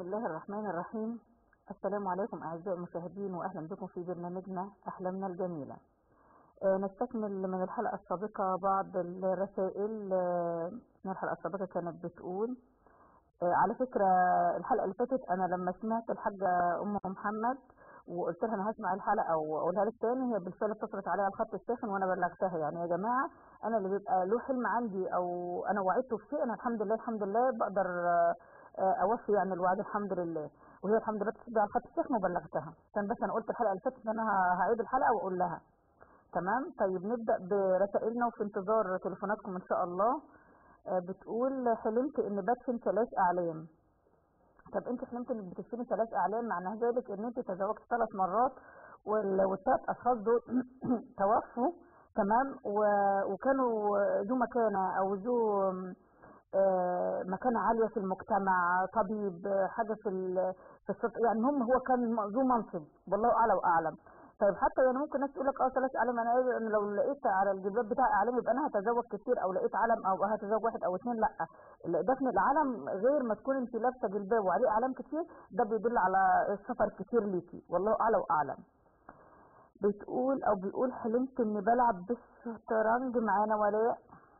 الله الرحمن الرحيم السلام عليكم أعزائي المشاهدين وأهلا بكم في برنامجنا أحلامنا الجميلة آه، نستكمل من الحلقة السابقة بعض الرسائل آه، من الحلقة السابقة كانت بتقول آه، على فكرة الحلقة اللي فاتت أنا لما سمعت الحاجة أم محمد وقلت لها أنا هسمع الحلقة وأقولها لك تاني هي بالفعل اتصلت عليها على الخط الساخن وأنا بلغتها يعني يا جماعة أنا اللي بيبقى له حلم عندي أو أنا وعدته في شيء أنا الحمد لله الحمد لله بقدر آه، آه، أوفي يعني الوعد الحمد لله وهي الحمد لله اتصلت على الخط الساخن وبلغتها كان بس أنا قلت الحلقة اللي فاتت إن أنا ه- هعيد الحلقة وأقول لها تمام طيب نبدأ برسائلنا وفي انتظار تليفوناتكم إن شاء الله آه، بتقول حلمت إن بدفن ثلاث أعلام طب انت حلمت انك بتدفني ثلاث اعلام معنى ذلك ان انت تزوجت ثلاث مرات وال- والثلاث اشخاص دول توفوا تمام و- وكانوا ذو مكانه او ذو آه، مكانه عاليه في المجتمع طبيب آه، حاجه في ال- في الصف يعني هم هو كان ذو منصب والله اعلى واعلم طيب حتى يعني ممكن ناس تقول لك اه ثلاث اعلام انا عايز- أنا لو لقيت على الجلباب بتاع اعلام يبقى انا هتزوج كتير او لقيت علم او هتزوج واحد او اثنين لا لا، دفن العلم غير ما تكون انت لابسه جلباب وعليه اعلام كتير ده بيدل على السفر كتير ليكي والله اعلى واعلم بتقول او بيقول حلمت اني بلعب بالشطرنج معانا ولاء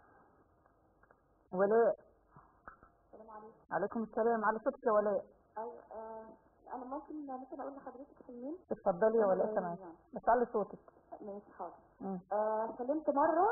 ولاء السلام عليكم عليكم السلام على صوتك يا ولاء أو آه انا ممكن ممكن اقول لحضرتك حلمين اتفضلي يا ولاء آه، سامعك نعم. بس علي صوتك ماشي حاضر مم. آه حلمت مره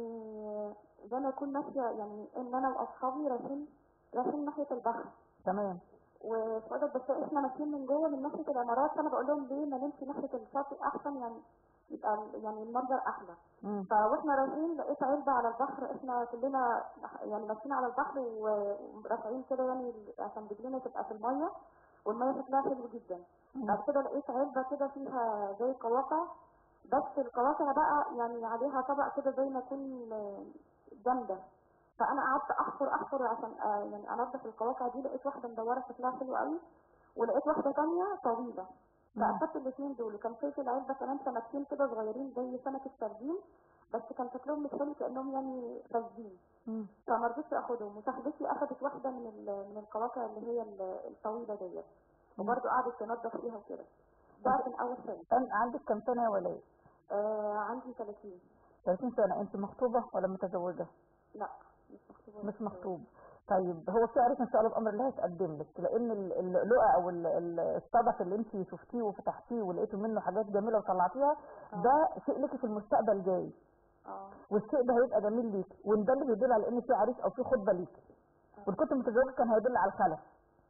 اني زي ما اكون ماشيه يعني ان انا واصحابي رايحين رايحين ناحيه البحر تمام وفضل بس احنا ماشيين من جوه من ناحيه العمارات فانا بقول لهم ليه ما نمشي ناحيه الشاطئ احسن يعني يبقى ال- يعني المنظر احلى مم. فاحنا رايحين لقيت علبه على البحر احنا كلنا يعني ماشيين على البحر و- ورافعين كده يعني عشان رجلينا تبقى في الميه والميه شكلها حلو جدا مم. بعد كده لقيت علبه كده فيها زي قواقع بس القواقع بقى يعني عليها طبق كده زي ما يكون آه، جامده فانا قعدت احفر احفر عشان آه، يعني انضف القواقع دي لقيت واحده مدوره شكلها حلو قوي ولقيت واحده تانية طويله مم. فاخدت الاثنين دول وكان في في العلبه كمان سمكتين كده صغيرين زي سمكه سردين بس كان شكلهم مش حلو كانهم يعني فاسدين مم. فما رضيتش اخدهم وصاحبتي اخدت واحده من ال- من القواقع اللي هي ال- الطويله ديت وبرضه قعدت تنضف فيها وكده ده كان اول حلم أن- عندك كم سنه يا ولاء آه عندي 30 30 سنه انت مخطوبه ولا متزوجه لا مش مخطوبه مش مخطوب طيب هو في عريس ان شاء الله بامر الله هيتقدم لك لان ال- اللؤلؤه او ال- ال- الصدف اللي انت شفتيه وفتحتيه ولقيتوا منه حاجات جميله وطلعتيها ده شيء لك في المستقبل جاي اه والشيء ده هيبقى جميل ليك وده اللي بيدل على ان في عريس او في خطبه ليك وان كنت متزوجه كان هيدل على الخلف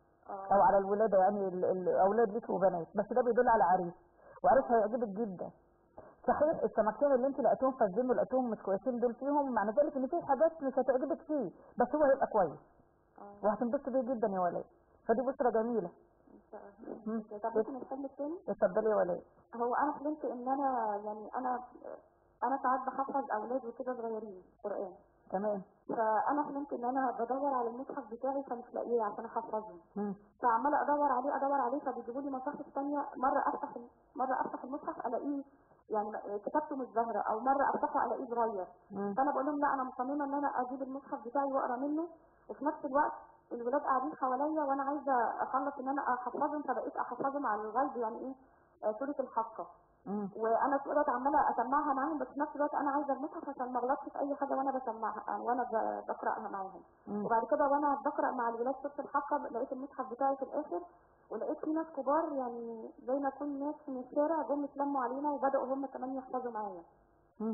او اه على الولاده يعني ال- الاولاد ليك وبنات بس ده بيدل على عريس وعريس هيعجبك جدا صحيح السمكتين اللي انت لقيتوهم فاسدين ولقيتوهم مش كويسين دول فيهم معنى ذلك ان في حاجات مش هتعجبك فيه بس هو هيبقى كويس اه وهتنبسط بيه جدا يا ولاء فدي بشرى جميله ان شاء مم. الله طب ممكن الحلم التاني اتفضلي يا ولاء هو انا حلمت ان انا يعني انا انا ساعات بحفظ اولاد وكده صغيرين قران تمام فانا حلمت ان انا بدور على المصحف بتاعي فمش لاقيه عشان احفظهم مم. فعماله ادور عليه ادور عليه فبيجيبوا لي مصاحف تانية مره افتح مره افتح المصحف الاقيه يعني كتابته مش ظاهره او مره افتحه الاقيه صغير مم. فانا بقول لهم لا انا مصممه ان انا اجيب المصحف بتاعي واقرا منه وفي نفس الوقت الولاد قاعدين حواليا وانا عايزه اخلص ان انا احفظهم فبقيت احفظهم على الغلب يعني ايه آه، سوره الحقه مم. وانا طول الوقت عماله اسمعها معاهم بس في نفس الوقت انا عايزه المصحف عشان ما اغلطش في اي حاجه وانا بسمعها وانا ب- بقراها معاهم مم. وبعد كده وانا بقرا مع الولاد سوره الحقه لقيت المصحف بتاعي في الاخر ولقيت في ناس كبار يعني زي ما يكون ناس من الشارع جم اتلموا علينا وبداوا هم كمان يحفظوا معايا مم.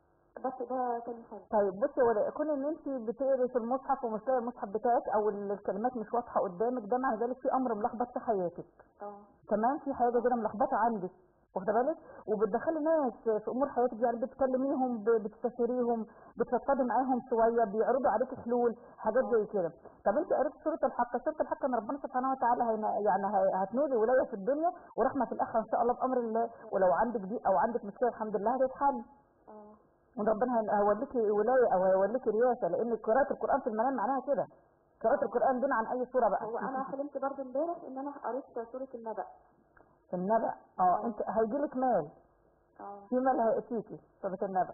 بس ده كان حلو طيب بصي يا ولاء كون ان انت بتقري في المصحف ومش لاقي المصحف بتاعك او الكلمات مش واضحه قدامك ده معنى ذلك في امر ملخبط في حياتك اه تمام في حاجه كده ملخبطه عندك واخده بالك وبتدخلي ناس في امور حياتك يعني بتكلميهم ب- بتستشيريهم بتفضفضي معاهم شويه بيعرضوا عليك حلول حاجات زي كده طب انت قريت سوره الحق سوره الحق ان ربنا سبحانه وتعالى هينا يعني هي- هتنولي ولايه في الدنيا ورحمه في الاخره ان شاء الله بامر الله ولو عندك ضيق او عندك مشكله الحمد لله هتتحل اه وان ربنا هي- هيوليكي ولايه او هيوليكي رياسه لان قراءه القران في المنام معناها كده قراءه القران دون عن اي سوره بقى هو انا حلمت برضه امبارح ان انا قريت سوره النبأ في النبأ اه انت هيجيلك مال اه في مال هيأتيكي سورة النبأ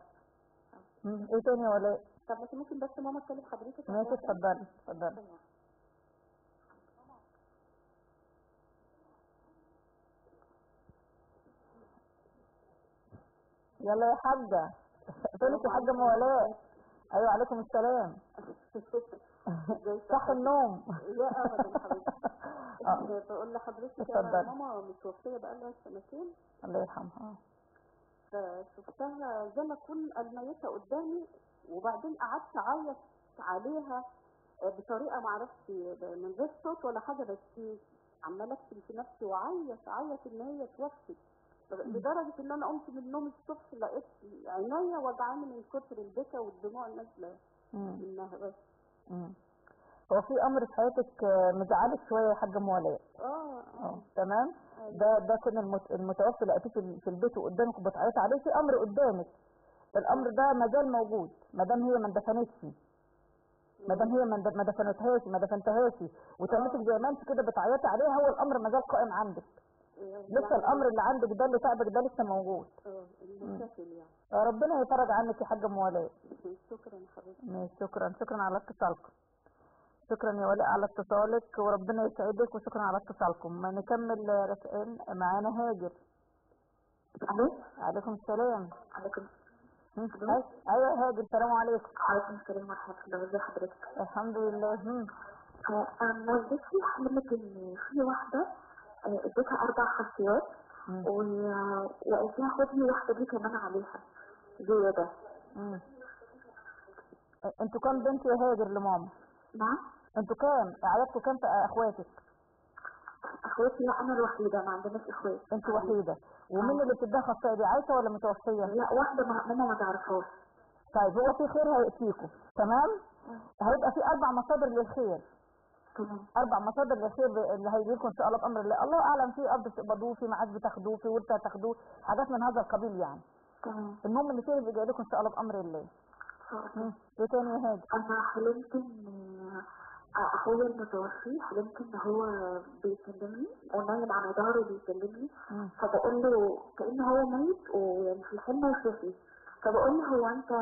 مم، ايه تاني ولا ايه؟ طب بس ممكن بس ماما تكلم حضرتك ماشي اتفضلي اتفضلي يلا يا حاجة فينك يا حاجة ام ولاء ايوه عليكم السلام ازاي صح النوم لا ابدا حبيبتي آه. بقول لحضرتك اتفضلي. انا ماما متوفيه بقالها سنتين الله يرحمها فشفتها زي ما تكون الميتة قدامي وبعدين قعدت اعيط عليها بطريقة معرفش من غير صوت ولا حاجة بس عمالة اكتم في نفسي وعيط عيط ان هي توفت لدرجة ان انا قمت من النوم الصبح لقيت عينيا وجعاني من كتر البكا والدموع نازلة مم. منها بس مم. هو في امر في حياتك آه، مزعلك شويه يا حاجه ام ولاء اه اه تمام ده ده كان المت- المتوفي لقيتيه في ال- في البيت وقدامك وبتعيط عليه في امر قدامك الامر ده ما زال موجود ما دام هي ما اندفنتش ما دام هي ما اند- ما دفنتهاش ما دفنتهاش وتمتك زي ما انت كده بتعيطي عليها هو الامر ما زال قائم عندك لسه الامر اللي عندك ده اللي تعبك ده لسه موجود اه المشاكل يعني فربنا يفرج عنك يا حاجه ام ولاء شكرا حضرتك ماشي شكرا شكرا على اتصالكم شكرا يا ولاء على اتصالك وربنا يسعدك وشكرا على اتصالكم ما نكمل رسائل معانا هاجر الو عليكم السلام عليكم هم، أي- ايوه يا هاجر السلام عليكم عليكم السلام ورحمة الله ازي حضرتك الحمد لله هم. أنا والدتي حلمت إن في واحدة آه، اديتها أربع خصيات مم. و- وقالت لها خدي واحدة دي كمان عليها زيادة مم. انتوا كام بنت يا هاجر لماما نعم انتوا كام عددكم كام في اخواتك اخواتي لا انا الوحيدة ما عندناش اخوات انت وحيده ومين اللي بتديها خاصيه دي عايشه ولا متوفيه لا واحدة ما- ماما ما تعرفهاش طيب هو في خير هيأتيكم تمام هيبقى في اربع مصادر للخير تمام اربع مصادر للخير ب- اللي هيجي لكم ان شاء الله بامر الله الله اعلم في ارض بتقبضوه في ميعاد بتاخدوه في ورثه تاخدوه حاجات من هذا القبيل يعني تمام المهم اللي فيه جاي لكم ان شاء الله بامر الله إن شاء الله. مم. ايه تاني يا هاجر انا حلمت ان اخويا المتوفي حلمت ان هو بيكلمني ونايم على ظهره بيكلمني مم. فبقول له كأن هو ميت ويعني في الحلم وشافي فبقول له هو انت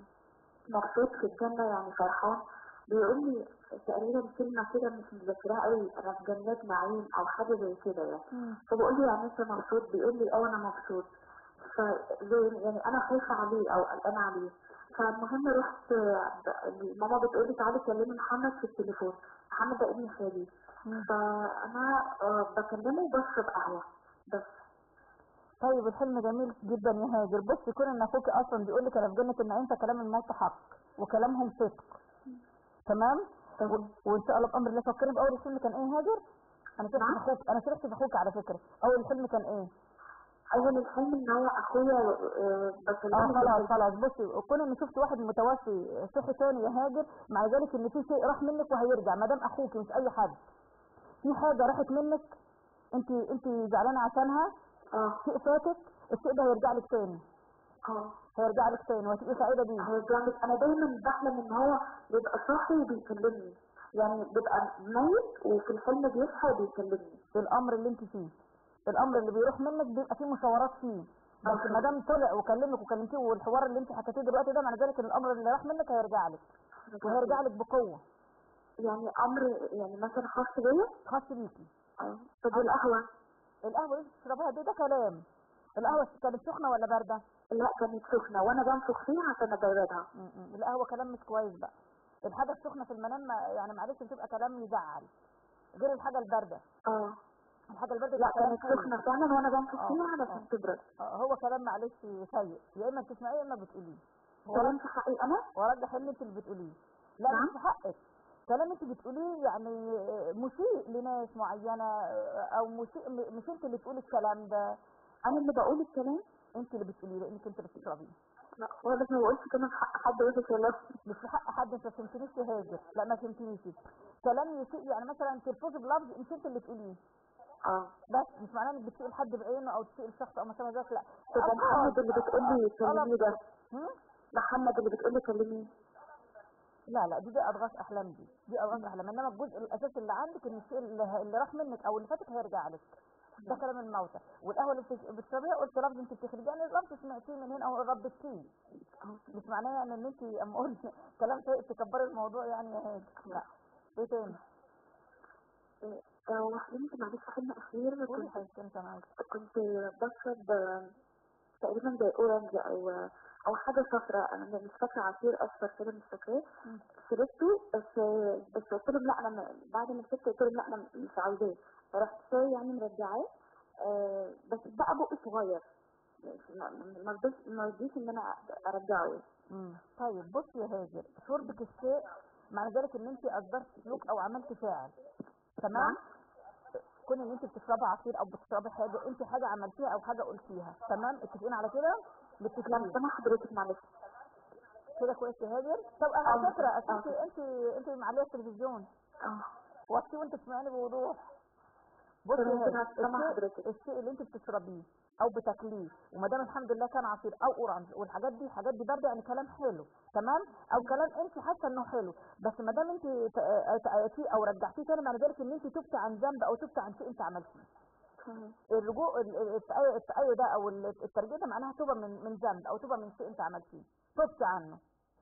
مبسوط في الجنة يعني فرحان بيقول لي تقريبا كلمة كده مش مذاكراها قوي انا في جنات نعيم او حاجة زي كده يعني مم. فبقول له يعني انت مبسوط بيقول لي اه انا مبسوط فزي يعني انا خايفة عليه او قلقانة عليه فالمهم رحت ب- ماما بتقول لي تعالي كلمي محمد في التليفون محمد ده ابن خالي مم. فانا آه، بكلمه وبشرب قهوة بس طيب الحلم جميل جدا يا هاجر بصي كون ان اخوك اصلا بيقول لك انا في جنه النعيم فكلام الموت حق وكلامهم صدق تمام تمام وان شاء الله بامر الله فكرني باول الحلم كان ايه يا هاجر انا شفت نعم. في اخوك انا شفت في اخوك على فكره اول الحلم كان ايه اول الحلم ان هو اخويا آه، اه بكلمه خلاص خلاص بصي كون ان شفت واحد متوفي صحي تاني يا هاجر مع ذلك ان في شيء راح منك وهيرجع ما دام اخوك مش اي حد في حاجه راحت منك انت انت زعلانه عشانها اه شيء فاتك الشيء ده هيرجع لك تاني اه هيرجع لك تاني وهتبقي سعيده بيه هو جامد انا دايما بحلم ان هو بيبقى صاحي وبيكلمني يعني بيبقى ميت وفي الحلم بيصحى وبيكلمني الامر اللي انت فيه الامر اللي بيروح منك بيبقى فيه مشاورات فيه بس ما دام طلع وكلمك وكلمتيه والحوار اللي انت حكيتيه دلوقتي ده معنى ذلك ان الامر اللي راح منك هيرجع لك وهيرجع لك بقوه يعني امر يعني مثلا خاص بيا خاص بيكي اه طب القهوه القهوه اللي بتشربها دي ده كلام القهوه كانت سخنه ولا بارده لا كانت سخنه وانا بنفخ فيها عشان ابردها م- م. القهوه كلام مش كويس بقى الحاجه السخنه في المنام ما- يعني معلش بتبقى كلام يزعل غير الحاجه البارده اه الحاجه البارده لا بتبقى كلام كانت كويس. سخنه فعلا وانا بنفخ آه، فيها آه. علشان تبرد آه، هو كلام معلش سيء يا اما بتسمعيه يا اما بتقوليه هو كلام في حقي انا وارجح ان انت اللي بتقوليه لا نعم. مش في حقك كلام انت بتقوليه يعني مسيء لناس معينه او مسيء م- مش انت اللي تقولي الكلام ده انا اللي بقول الكلام انت اللي بتقوليه لانك انت اللي بتشربيه لا خالص ما بقولش كلام في حق حد وحش والله مش في حق حد انت ما فهمتنيش يا هاجر لا ما فهمتنيش كلام يسيء يعني مثلا تلفظ بلفظ مش انت اللي تقوليه اه بس مش معناه انك بتسيء لحد بعينه او تسيء لشخص او ما شابه ذلك لا طب ألفاظ. محمد اللي بتقول لي كلمني ده هم؟ محمد اللي بتقول لي كلمني لا لا دي دي اضغاث احلام دي دي اضغاث احلام انما الجزء الاساسي اللي عندك ان الشيء اللي, اللي راح منك او اللي فاتك هيرجع لك ده كلام الموتى والقهوه اللي بتش- بتشربيها قلت لفظ انت بتخرجيه يعني لفظ سمعتيه من هنا او ربطتيه مش معناه يعني ان انت اما اقول كلام سيء تكبري الموضوع يعني يا هادي لا ايه تاني آه، وحلمت معلش حلم اخير قولي كنت حاجه انت معاك كنت بشرب آه، تقريبا زي اورنج او او حاجه صفراء انا مش فاكره عصير اصفر كده مش فاكراه مم. شربته بس بس قلت لهم لا انا م- بعد ما شربته قلت لهم لا انا مش عاوزاه فرحت شويه يعني مرجعاه آه، بس بقى بقه صغير ما- ما- ما رضيتش ما رضيتش ان انا ارجعه يعني. مم. طيب بص يا هاجر شربك الشيء معنى ذلك ان انت اصدرت سلوك او عملت فعل تمام كون ان انت بتشربي عصير او بتشربي حاجه انت حاجه عملتيها او حاجه قلتيها تمام اتفقين على كده لا متفقين سامع حضرتك معلش كده كويس يا هاجر طب آه. على فكره آه. انت انت انت معليه التلفزيون اه وطي وانت تسمعني بوضوح بص يا تمام، هاجر كده سامعة الشيء, حضرتك. الشيء اللي انت بتشربيه او بتاكليه وما دام الحمد لله كان عصير او اورنج والحاجات دي الحاجات دي برضه يعني كلام حلو تمام او كلام انت حاسه انه حلو بس ما دام انت تأتيه او رجعتيه تاني معنى ذلك ان انت تبت عن ذنب او تبت عن شيء انت عملتيه تمام الرجوع ال- ال- التأي- التأيي ده او ال- الترجيع ده معناها توبه من من ذنب او توبه من شيء انت عملتيه تبت عنه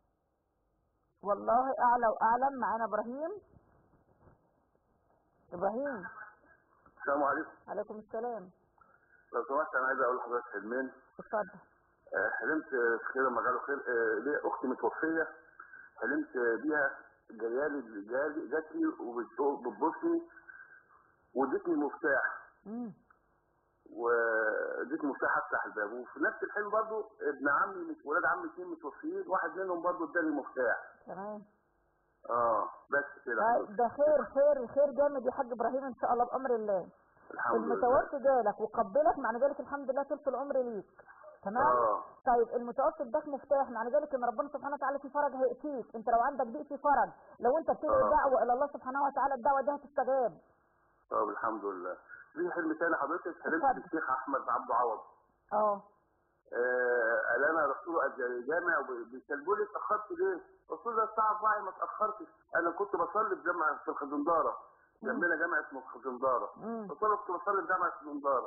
والله اعلى واعلم معانا ابراهيم ابراهيم السلام عليكم عليكم السلام لو سمحت انا عايز اقول لحضرتك حلمين اتفضل آه، حلمت في خير مجال الخير آه، ليا اختي متوفيه حلمت بيها جايالي جالي جات لي وبتبصني وادتني مفتاح امم وادتني مفتاح افتح الباب وفي نفس الحلم برضو ابن عمي مت- ولاد عمي اثنين متوفيين واحد منهم برضو اداني مفتاح تمام اه بس كده طيب ده خير خير خير جامد يا حاج ابراهيم ان شاء الله بامر الله الحمد لله المتوفي جالك وقبلك معنى ذلك الحمد لله طول العمر ليك تمام اه طيب المتوفي اداك مفتاح معنى ذلك ان ربنا سبحانه وتعالى في فرج هيأتيك انت لو عندك ضيق في فرج لو انت بتدعي آه. دعوه الى الله سبحانه وتعالى الدعوه دي هتستجاب طب الحمد لله في حلم تاني حضرتك حلمت اتفضل. بالشيخ احمد عبد عوض اه آه، قال انا رحت له الجامع وبيسالوا لي اتاخرت ليه؟ قلت له ده الساعه 4 ما اتاخرتش انا كنت بصلي في جامع في الخزنداره جنبنا جامع اسمه الخزنداره مم. قلت له كنت بصلي في جامع الخزنداره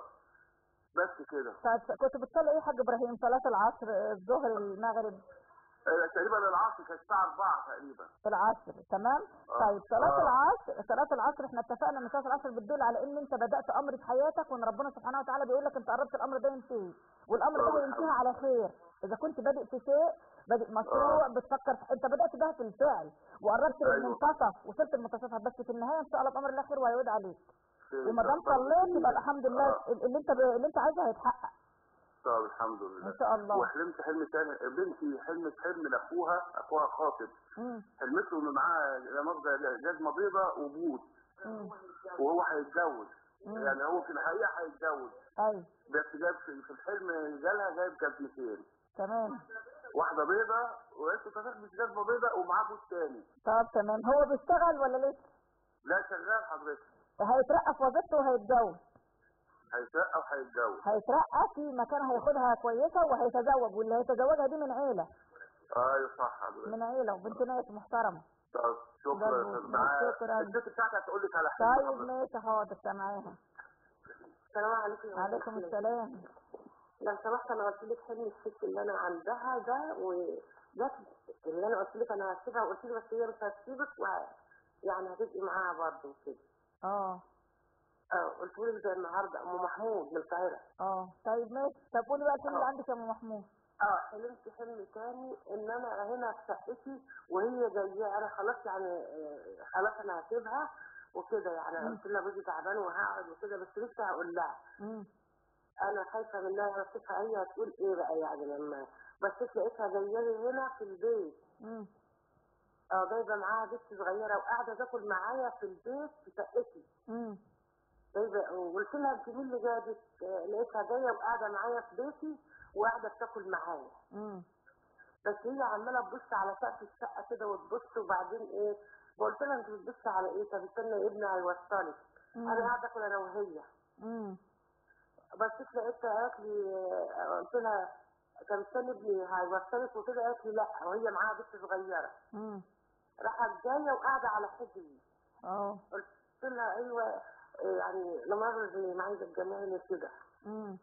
بس كده طيب كنت بتصلي ايه يا حاج ابراهيم صلاه العصر الظهر المغرب آه، تقريبا العصر كانت الساعه 4 تقريبا العصر تمام آه. طيب صلاة آه. العصر صلاة العصر احنا اتفقنا ان صلاة العصر بتدل على ان انت بدأت امر في حياتك وان ربنا سبحانه وتعالى بيقول لك انت قربت الامر ده ينتهي والامر آه، ده هينتهي الحمد. على خير اذا كنت بادئ في شيء بادئ مشروع آه. بتفكر في انت بدأت بها في الفعل وقربت أيوة. للمنتصف وصلت المنتصف بس في النهاية ان شاء الله بامر الله خير وهيعود عليك في- وما دام طب- صليت يبقى الحمد لله آه. اللي انت اللي انت عايزه هيتحقق طب الحمد لله ان شاء الله وحلمت حلم تاني بنتي حلمت حلم لاخوها اخوها خاطب مم. حلمت له ان معاه لا مؤاخذة جزمه بيضاء وبوت مم. وهو هيتجوز مم. يعني هو في الحقيقه هيتجوز ايوه بس جاب في في الحلم جالها جايب جزمتين تمام واحده بيضة وقالت له تلبس جزمه بيضة ومعاه بوت تاني طب تمام هو بيشتغل ولا لسه لا شغال حضرتك هيترقى في وظيفته وهيتجوز هيترقى وهيتجوز هيترقى في مكان هياخدها كويسه وهيتزوج واللي هيتزوجها دي من عيله ايوه صح حضرتك من عيله وبنت ناس محترمه طب شكرا برضو. مع شكراً. الست بتاعتك هتقول لك على حلم طيب حضرتك. ماشي حاضر سامعاها السلام عليكم يا عليكم أستاذ. السلام لو سمحت انا قلت لك حلم الست اللي انا عندها ده وجت اللي انا قلت لك انا هسيبها وقلت لي بس هي مش هتسيبك و يعني هتبقي معاها برضه وكده اه اه قلت لك زي النهارده ام محمود من القاهره اه طيب ماشي طب قولي بقى الفيلم اللي آه. عندك يا ام محمود اه حلمت حلم تاني ان انا هنا في شقتي وهي جايه انا خلاص يعني آه، خلاص انا هسيبها وكده يعني مم. قلت لها جوزي تعبان وهقعد وكده بس لسه هقول لها امم انا خايفه منها انا خايفه هي هتقول ايه بقى يعني لما بس لقيتها جايه لي هنا في البيت امم اه جايبه معاها بنت صغيره وقاعده تاكل معايا في البيت في شقتي امم جايبه وقلت لها انت مين اللي جابت آه، لقيتها جايه وقاعده معايا في بيتي وقاعده بتاكل معايا امم بس هي عماله تبص على سقف الشقه كده وتبص وبعدين ايه قلت لها انت بتبص على ايه طب استنى ابني هيوصلك انا قاعده اكل انا وهي امم بس لقيتها قالت لي آه، قلت لها طب استنى ابني هيوصلك وكده قالت لي لا وهي معاها بنت صغيره امم راحت جايه وقاعده على حجري اه قلت لها ايوه آه، يعني لما زي ما عايزه الجمال كده امم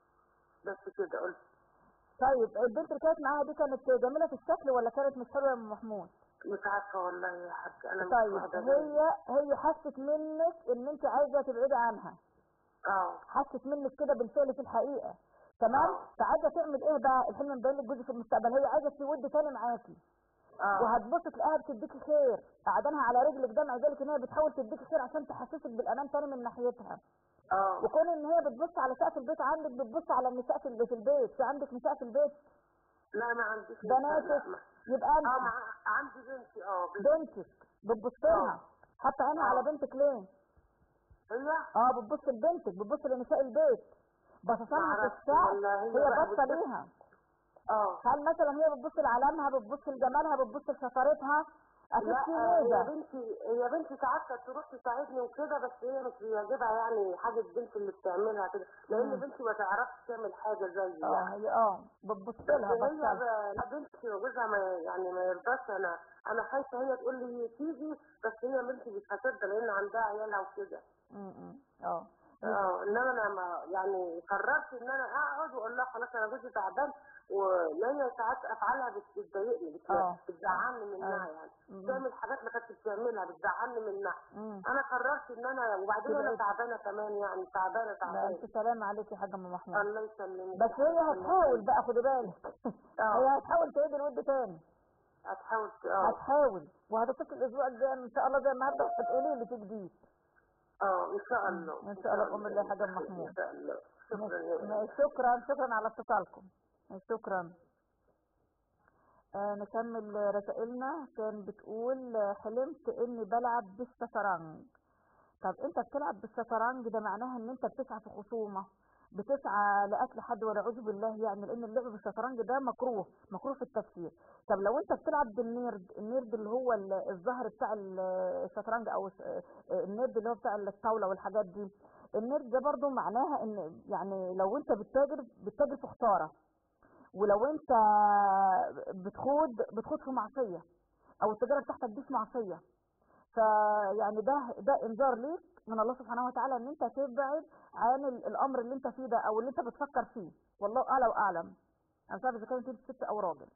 بس كده قلت طيب البنت اللي كانت معاها دي كانت جميله في الشكل ولا كانت مش حلوه يا ام محمود مش عارفه والله يا حاج انا مش طيب واخدة بالي. هي هي حست منك ان انت عايزه تبعدي عنها اه حست منك كده بالفعل في الحقيقه تمام فعايزه تعمل ايه بقى الحلم مبين لك جزء في المستقبل هي عايزه تود تاني معاكي اه وهتبص تلاقيها بتديكي خير قعدانها على رجلك ده مع ذلك ان هي بتحاول تديكي خير عشان تحسسك بالامان تاني من ناحيتها اه وكون ان هي بتبص على سقف البيت عندك بتبص على النساء في البيت في البيت في عندك نساء في البيت لا ما عنديش بناتك لا، ما- يبقى اه انت مع- عندي بنتي اه بنتي بنتك بتبص لها حتى عينها على بنتك ليه هي اه بتبص لبنتك بتبص لنساء البيت بصصانها في معرفش السقف والله، هي هي بقى باصه بتبص- ليها اه هل مثلا هي بتبص لعلامها بتبص لجمالها بتبص لشطارتها اكيد لا في آه، هي ميزه بنتي هي بنتي ساعات كانت تروح تساعدني وكده بس هي مش بيعجبها يعني حاجه بنتي اللي بتعملها كده لان مم. بنتي ما تعرفش تعمل حاجه زي اه يعني هي اه بتبص بس لها هي بصلها ب- لا بنتي وجوزها ما يعني ما يرضاش انا انا خايفه هي تقول لي تيجي بس هي بنتي مش هترضى لان عندها عيالها وكده م- م. اه اه انما انا ما يعني قررت ان انا اقعد واقول لها خلاص انا جوزي تعبان ولان هي ساعات افعالها بت- بتضايقني بت- اه. بتزعلني منها اه. يعني مم. بتعمل حاجات ما كانتش بتعملها بتزعلني منها مم. انا قررت ان انا وبعدين انا تبعد. تعبانه كمان يعني تعبانه لا تعبانه الف سلامة عليك يا حاجة ام محمود الله يسلمك بس هي هتحاول بقى خدي بالك اه. هي هتحاول تعيد الود تاني هتحاول ت- اه هتحاول وهتتصل الاسبوع الجاي ان شاء الله زي النهارده هتقولي لي في جديد اه ان شاء الله إن شاء الله بأمر الله حاجة محمود. ان شاء الله شكرا يا ماشي، شكرا شكرا على اتصالكم شكرا آه نكمل رسائلنا كان بتقول آه، حلمت اني بلعب بالشطرنج طب انت بتلعب بالشطرنج ده معناها ان انت بتسعى في خصومه بتسعى لقتل حد والعياذ بالله يعني لان اللعب بالشطرنج ده مكروه مكروه في التفسير طب لو انت بتلعب بالنيرد النيرد اللي هو ال- الظهر بتاع ال- الشطرنج او الس- آه، النيرد اللي هو بتاع الطاوله والحاجات دي النيرد ده برضو معناها ان يعني لو انت بتتاجر بتتاجر في خساره ولو انت بتخوض بتخوض في معصيه او التجاره بتاعتك دي في معصيه فيعني ده ده انذار ليك من الله سبحانه وتعالى ان انت تبعد عن ال- الامر اللي انت فيه ده او اللي انت بتفكر فيه والله اعلى واعلم انا مش عارفه اذا كانت انت ست او راجل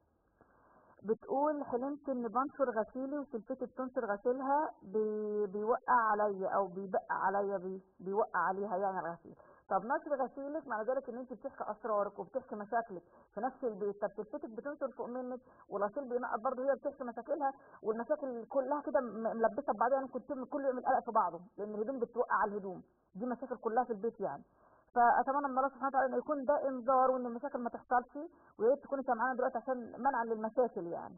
بتقول حلمت ان بنشر غسيلي وسلفتي بتنشر غسيلها بي بيوقع عليا او بيبقى عليا بي بيوقع عليها يعني الغسيل طب نشر غسيلك معنى ذلك ان انت بتحكي اسرارك وبتحكي مشاكلك في نفس البيت طب سلفتك بتنشر فوق منك والغسيل بينقط برضه هي بتحكي مشاكلها والمشاكل كلها كده م- ملبسه ببعضها يعني كنت كله يعمل قلق في بعضه لان الهدوم بتوقع على الهدوم دي مشاكل كلها في البيت يعني فاتمنى من الله سبحانه وتعالى ان يكون ده انذار وان المشاكل ما تحصلش ويا ريت تكوني سامعانا دلوقتي عشان منعا للمشاكل يعني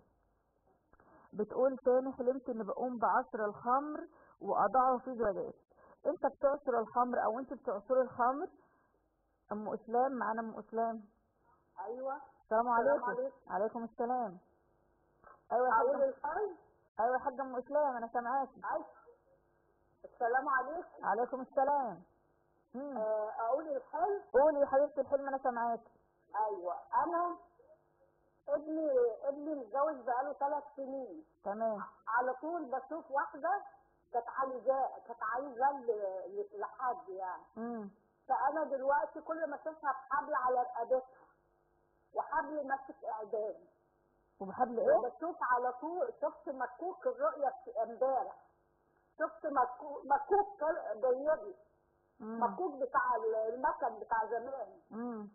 بتقول تاني حلمت ان بقوم بعصر الخمر واضعه في زجاج انت بتعصر الخمر او انت بتعصري الخمر ام اسلام معانا ام اسلام ايوه السلام عليكم عليكم. عليكم السلام ايوه يا اقول حاجه الحل ايوه يا حاجه ام اسلام انا سامعاكي عايز السلام عليكم عليكم السلام مم. آه، اقول الحل قولي يا حبيبتي الحلم انا سامعاكي ايوه انا ابني ابني متجوز بقاله ثلاث سنين تمام على طول بشوف واحده كانت عايزاه كانت عايزاه ل- ل- لحد يعني امم فانا دلوقتي كل ما اشوفها بحبل على رقبتها وحبل ماسك اعدام وبحبل ايه بشوف على طول شفت مكوك الرؤيه في امبارح شفت مكوك مكوك طلع جايبي مم. مكوك بتاع المكن بتاع زمان امم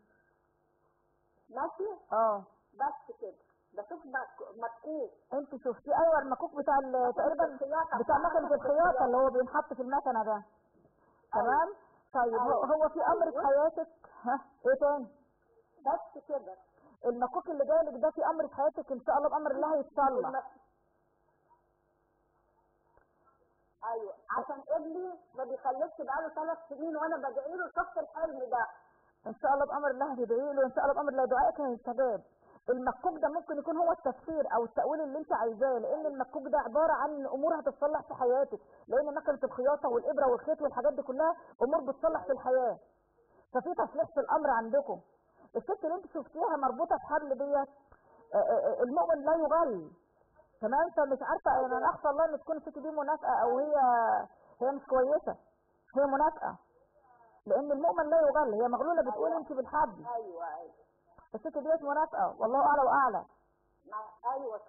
ماشي اه بس كده بشوف مك- مكوك انت شفتي ايوه المكوك بتاع ال- تقريبا الخياطة بتاع مكنه الخياطه اللي هو بينحط في المكنه ده تمام طيب هو, أيوة. هو في امر في أيوة. حياتك ها ايه تاني بس كده المكوك اللي جاي لك ده في امر في حياتك ان شاء الله بامر الله هيتصلح المك- ايوه عشان ابني ما بيخلفش بقاله ثلاث سنين وانا بدعي له شفت الحلم ده ان شاء الله بامر الله هتدعي له ان شاء الله بامر الله دعائك هيستجاب المكوك ده ممكن يكون هو التفسير او التاويل اللي انت عايزاه لان المكوك ده عباره عن امور هتتصلح في حياتك لان مكنه الخياطه والابره والخيط والحاجات دي كلها امور بتصلح في الحياه ففي تصليح في الامر عندكم الست اللي انت شفتيها مربوطه في حبل ديت آه، آه، آه، المؤمن لا يغل تمام فمش عارفه يعني انا اخشى الله ان تكون الست دي منافقه او هي هي مش كويسه هي منافقه لان المؤمن لا يغل هي مغلوله بتقول انت بالحبل ايوه ايوه الست ديت منافقه والله اعلى واعلى مع- ايوه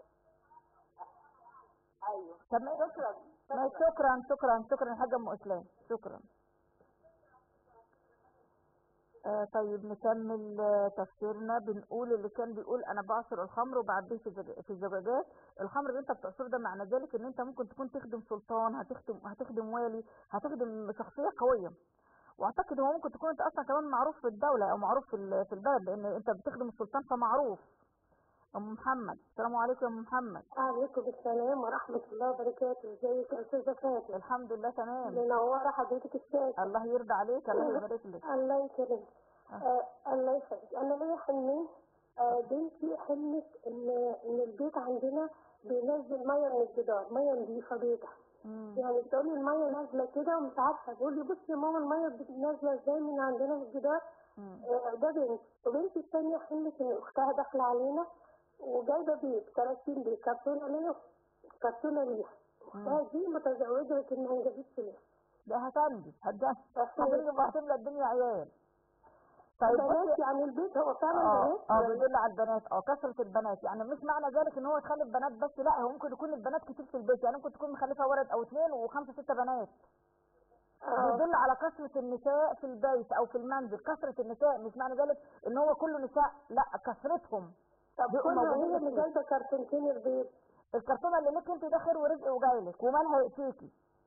ايوه طب ما- شكرا ما شكرا شكرا شكرا يا حاجه ام اسلام شكرا آه طيب نكمل آه، تفسيرنا بنقول اللي كان بيقول انا بعصر الخمر وبعبيه في زج- في زجاجات الخمر اللي انت بتعصره ده معنى ذلك ان انت ممكن تكون تخدم سلطان هتخدم هتخدم والي هتخدم شخصيه قويه واعتقد هو ممكن تكون انت اصلا كمان معروف في الدوله او معروف في ال- في البلد لان انت بتخدم السلطان فمعروف ام محمد السلام عليكم يا ام محمد عليكم السلام ورحمة الله وبركاته ازيك يا أستاذة فاتن الحمد لله تمام منورة حضرتك الشاشة الله يرضى عليك الله يبارك لك الله يكرمك آه الله يخليك أنا ليا حلمين آه بنتي حلمت إن إن البيت عندنا بينزل مية من الجدار مية نظيفة بيضة مم. يعني بتقول لي المية نازلة كده ومش عارفة بقول لي بصي يا ماما المية بت- نازلة ازاي من عندنا من الجدار مم. آه، ده بنت وبنتي التانية حلمت إن أختها داخلة علينا وجايبة بيت كراتين بيت كرتونة ليا كرتونة ليها أختها دي متزوجة لكن ما جابتش لسه ده هتنجز هتجهز أخوي. هتنجز وهتملى الدنيا عيال طيب بنات بصي يعني البيت هو فعلا اه بنات اه ولا- بيدل على البنات اه كثرة البنات يعني مش معنى ذلك ان هو يخلف بنات بس لا هو ممكن يكون البنات كتير في البيت يعني ممكن تكون مخلفة ولد او اثنين وخمسة ستة بنات آه. بيدل على كثرة النساء في البيت او في المنزل كثرة النساء مش معنى ذلك ان هو كله نساء لا كثرتهم طب بيبقوا كنا موجودين هي اللي كتير. جايبة كرتونتين البيت الكرتونة اللي لك انت ده خير ورزق وجايلك ومالها يأتيكي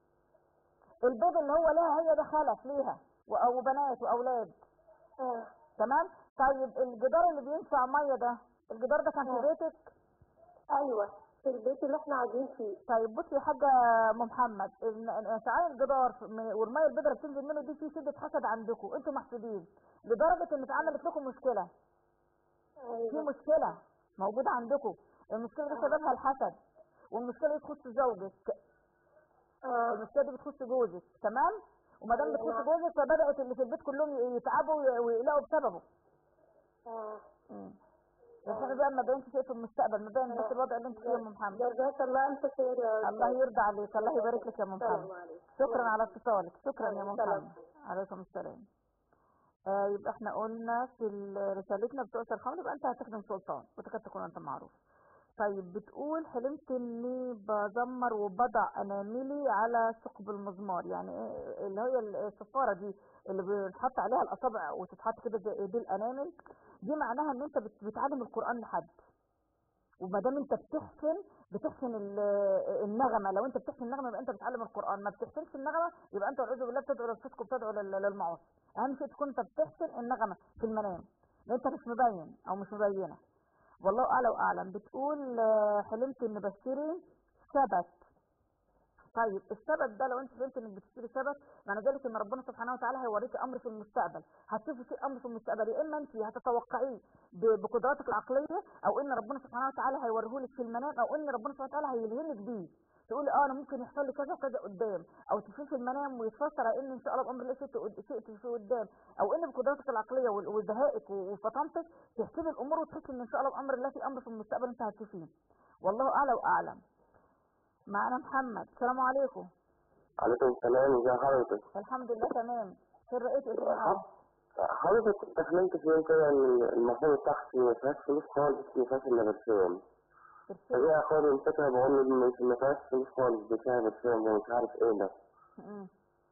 البيض اللي هو لها هي ده خلف ليها و- وبنات واولاد اه تمام طيب الجدار اللي بينفع ميه ده الجدار ده كان في آه. بيتك ايوه في البيت اللي احنا قاعدين فيه طيب بصي يا حاجه ام محمد إن- إن- انفعال الجدار في- من- والميه البيضاء اللي بتنزل منه دي في شده حسد عندكم انتوا محسودين لدرجه ان اتعملت لكم مشكله في ايوه مشكله موجوده عندكم المشكله دي سببها الحسد والمشكله دي تخص زوجك اه المشكله دي بتخص جوزك تمام وما دام أيوة. بتخص جوزك فبدات اللي في البيت كلهم يتعبوا وي- ويقلقوا بسببه اه الحين بقى ما بينش شيء في المستقبل ما بين بس الوضع اللي انت فيه يا ام محمد جزاك الله الف خير يا الله أستاذ. يرضى عليك الله يبارك لك يا ام محمد السلام عليكم شكرا على اتصالك شكرا يا ام السلام. محمد عليكم السلام آه يبقى احنا قلنا في ال- رسالتنا بتوع الخمر يبقى انت هتخدم سلطان وتكاد تكون انت معروف طيب بتقول حلمت اني بزمر وبضع اناملي على ثقب المزمار يعني ايه اللي هي الصفاره دي اللي بنحط عليها الاصابع وتتحط كده زي دي الانامل دي معناها ان انت بت- بتعلم القران لحد وما دام انت بتحسن بتحسن ال- النغمه لو انت بتحسن النغمه يبقى انت بتعلم القران ما بتحسنش النغمه يبقى انت والعياذ بالله بتدعو للفسق وبتدعو لل- للمعاصي اهم شيء تكون انت بتحسن النغمه في المنام لان انت مش مبين او مش مبينه والله اعلى واعلم بتقول آه، حلمت ان بشتري سبت طيب السبت ده لو انت فهمت انك بتشتري سبت معنى ذلك ان ربنا سبحانه وتعالى هيوريك امر في المستقبل هتشوفي في امر في المستقبل يا اما انت هتتوقعيه ب- بقدراتك العقليه او ان ربنا سبحانه وتعالى هيوريهولك في المنام او ان ربنا سبحانه وتعالى هيلهمك بيه تقولي اه انا ممكن يحصل لي كذا وكذا قدام او تشوفي في المنام ويتفسر على ان ان شاء الله بامر الله شئت قد- شئت في قدام او ان بقدراتك العقليه وال- وذهائك و- وفطنتك تحسبي الامور وتحسي ان ان شاء الله بامر الله في امر في المستقبل انت هتشوفيه والله اعلى واعلم معنا محمد السلام عليكم عليكم السلام ازي حضرتك الحمد لله تمام خير رأيت ايه في النهار حضرتك كنت حلمت في يوم كده ان المفروض تحت ما فيهاش فلوس خالص ما فيهاش الا برشام فجأة اخواني مسكها بقول له مش ما فيهاش فلوس خالص دي فيها برشام ومش عارف ايه ده م-م.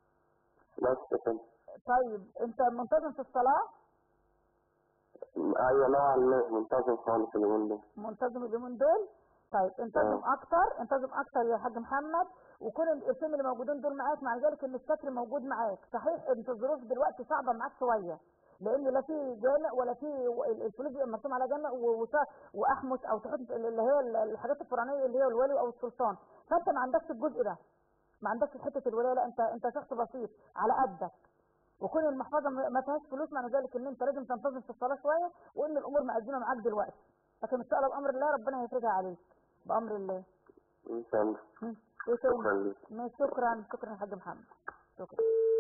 بس كده طيب انت منتظم في الصلاة ايوه نوعا ما منتظم خالص اليومين دول منتظم اليومين دول طيب انتظم اكتر انتظم اكتر يا حاج محمد وكون الاسم اللي موجودين دول معاك مع ذلك ان الستر موجود معاك صحيح انت الظروف دلوقتي صعبه معاك شويه لان لا في جامع ولا في ال- الفلوس بيبقى مرسوم على جامع و- وس- واحمس او تحط اللي هي ال- الحاجات الفرعونيه اللي هي الولي او السلطان فانت ما عندكش الجزء ده ما عندكش حته الولايه لا انت انت شخص بسيط على قدك وكون المحفظه ما ما فيهاش فلوس معنى ذلك ان انت لازم تنتظم في الصلاه شويه وان الامور مأزمه معاك دلوقتي لكن ان شاء الله بامر الله ربنا هيفرجها عليك بامر الله ان شاء الله هم. ايه تاني؟ شكرا لك ماشي شكرا شكرا يا حاج محمد شكرا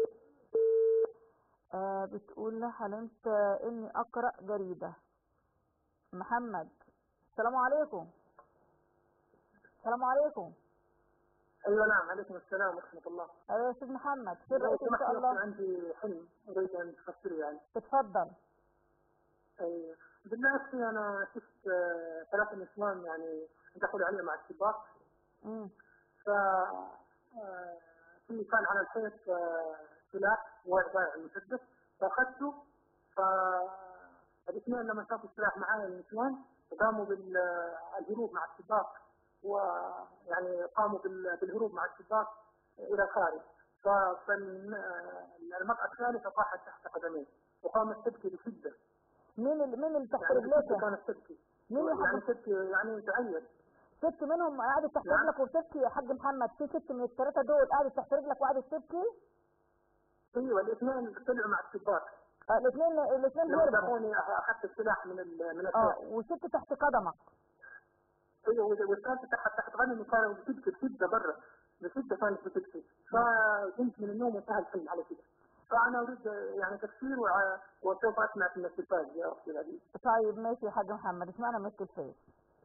آه بتقول حلمت آه، اني اقرا جريده محمد السلام عليكم السلام عليكم ايوه نعم عليكم السلام ورحمه الله ايوه يا استاذ محمد خير لو رأيت ان سمحت شاء يا أخي، الله عندي حلم اريد ان تفسره يعني اتفضل أي بالله أخي انا شفت آه، ثلاثه نسوان يعني دخلوا علي مع الشباك مم. ف آه، في كان على الحيط آه، سلاح وضع المسدس فاخذته فالاثنين لما شافوا السلاح معايا النسوان قاموا بالهروب مع السباق ويعني قاموا بال- بالهروب مع السباق الى الخارج فالمرأة الثالثة طاحت تحت قدميه وقامت تبكي بشدة مين اللي مين اللي تحت يعني بشدة رجليك كانت تبكي مين اللي يعني حط تبكي يعني تعيط ست منهم قعدت تحت نعم. رجلك وبتبكي يا حاج محمد في ست من الثلاثه دول قعدت تحت رجلك وقعدت تبكي ايوه الاثنين طلعوا مع السباق آه، الاثنين الاثنين لما هربوا شافوني اخذت السلاح من ال- من اه السيف وست تحت قدمك ايوه وال- والثالثه تحت تحت غنمي كانوا بتبكي بشده برا بشده كانت بتبكي فقمت من النوم وانتهى الحلم على كده فانا اريد يعني تفسير وع- وسوف اسمع من التلفاز يا اختي العزيزه طيب ماشي يا حاج محمد اسمعنا من التلفاز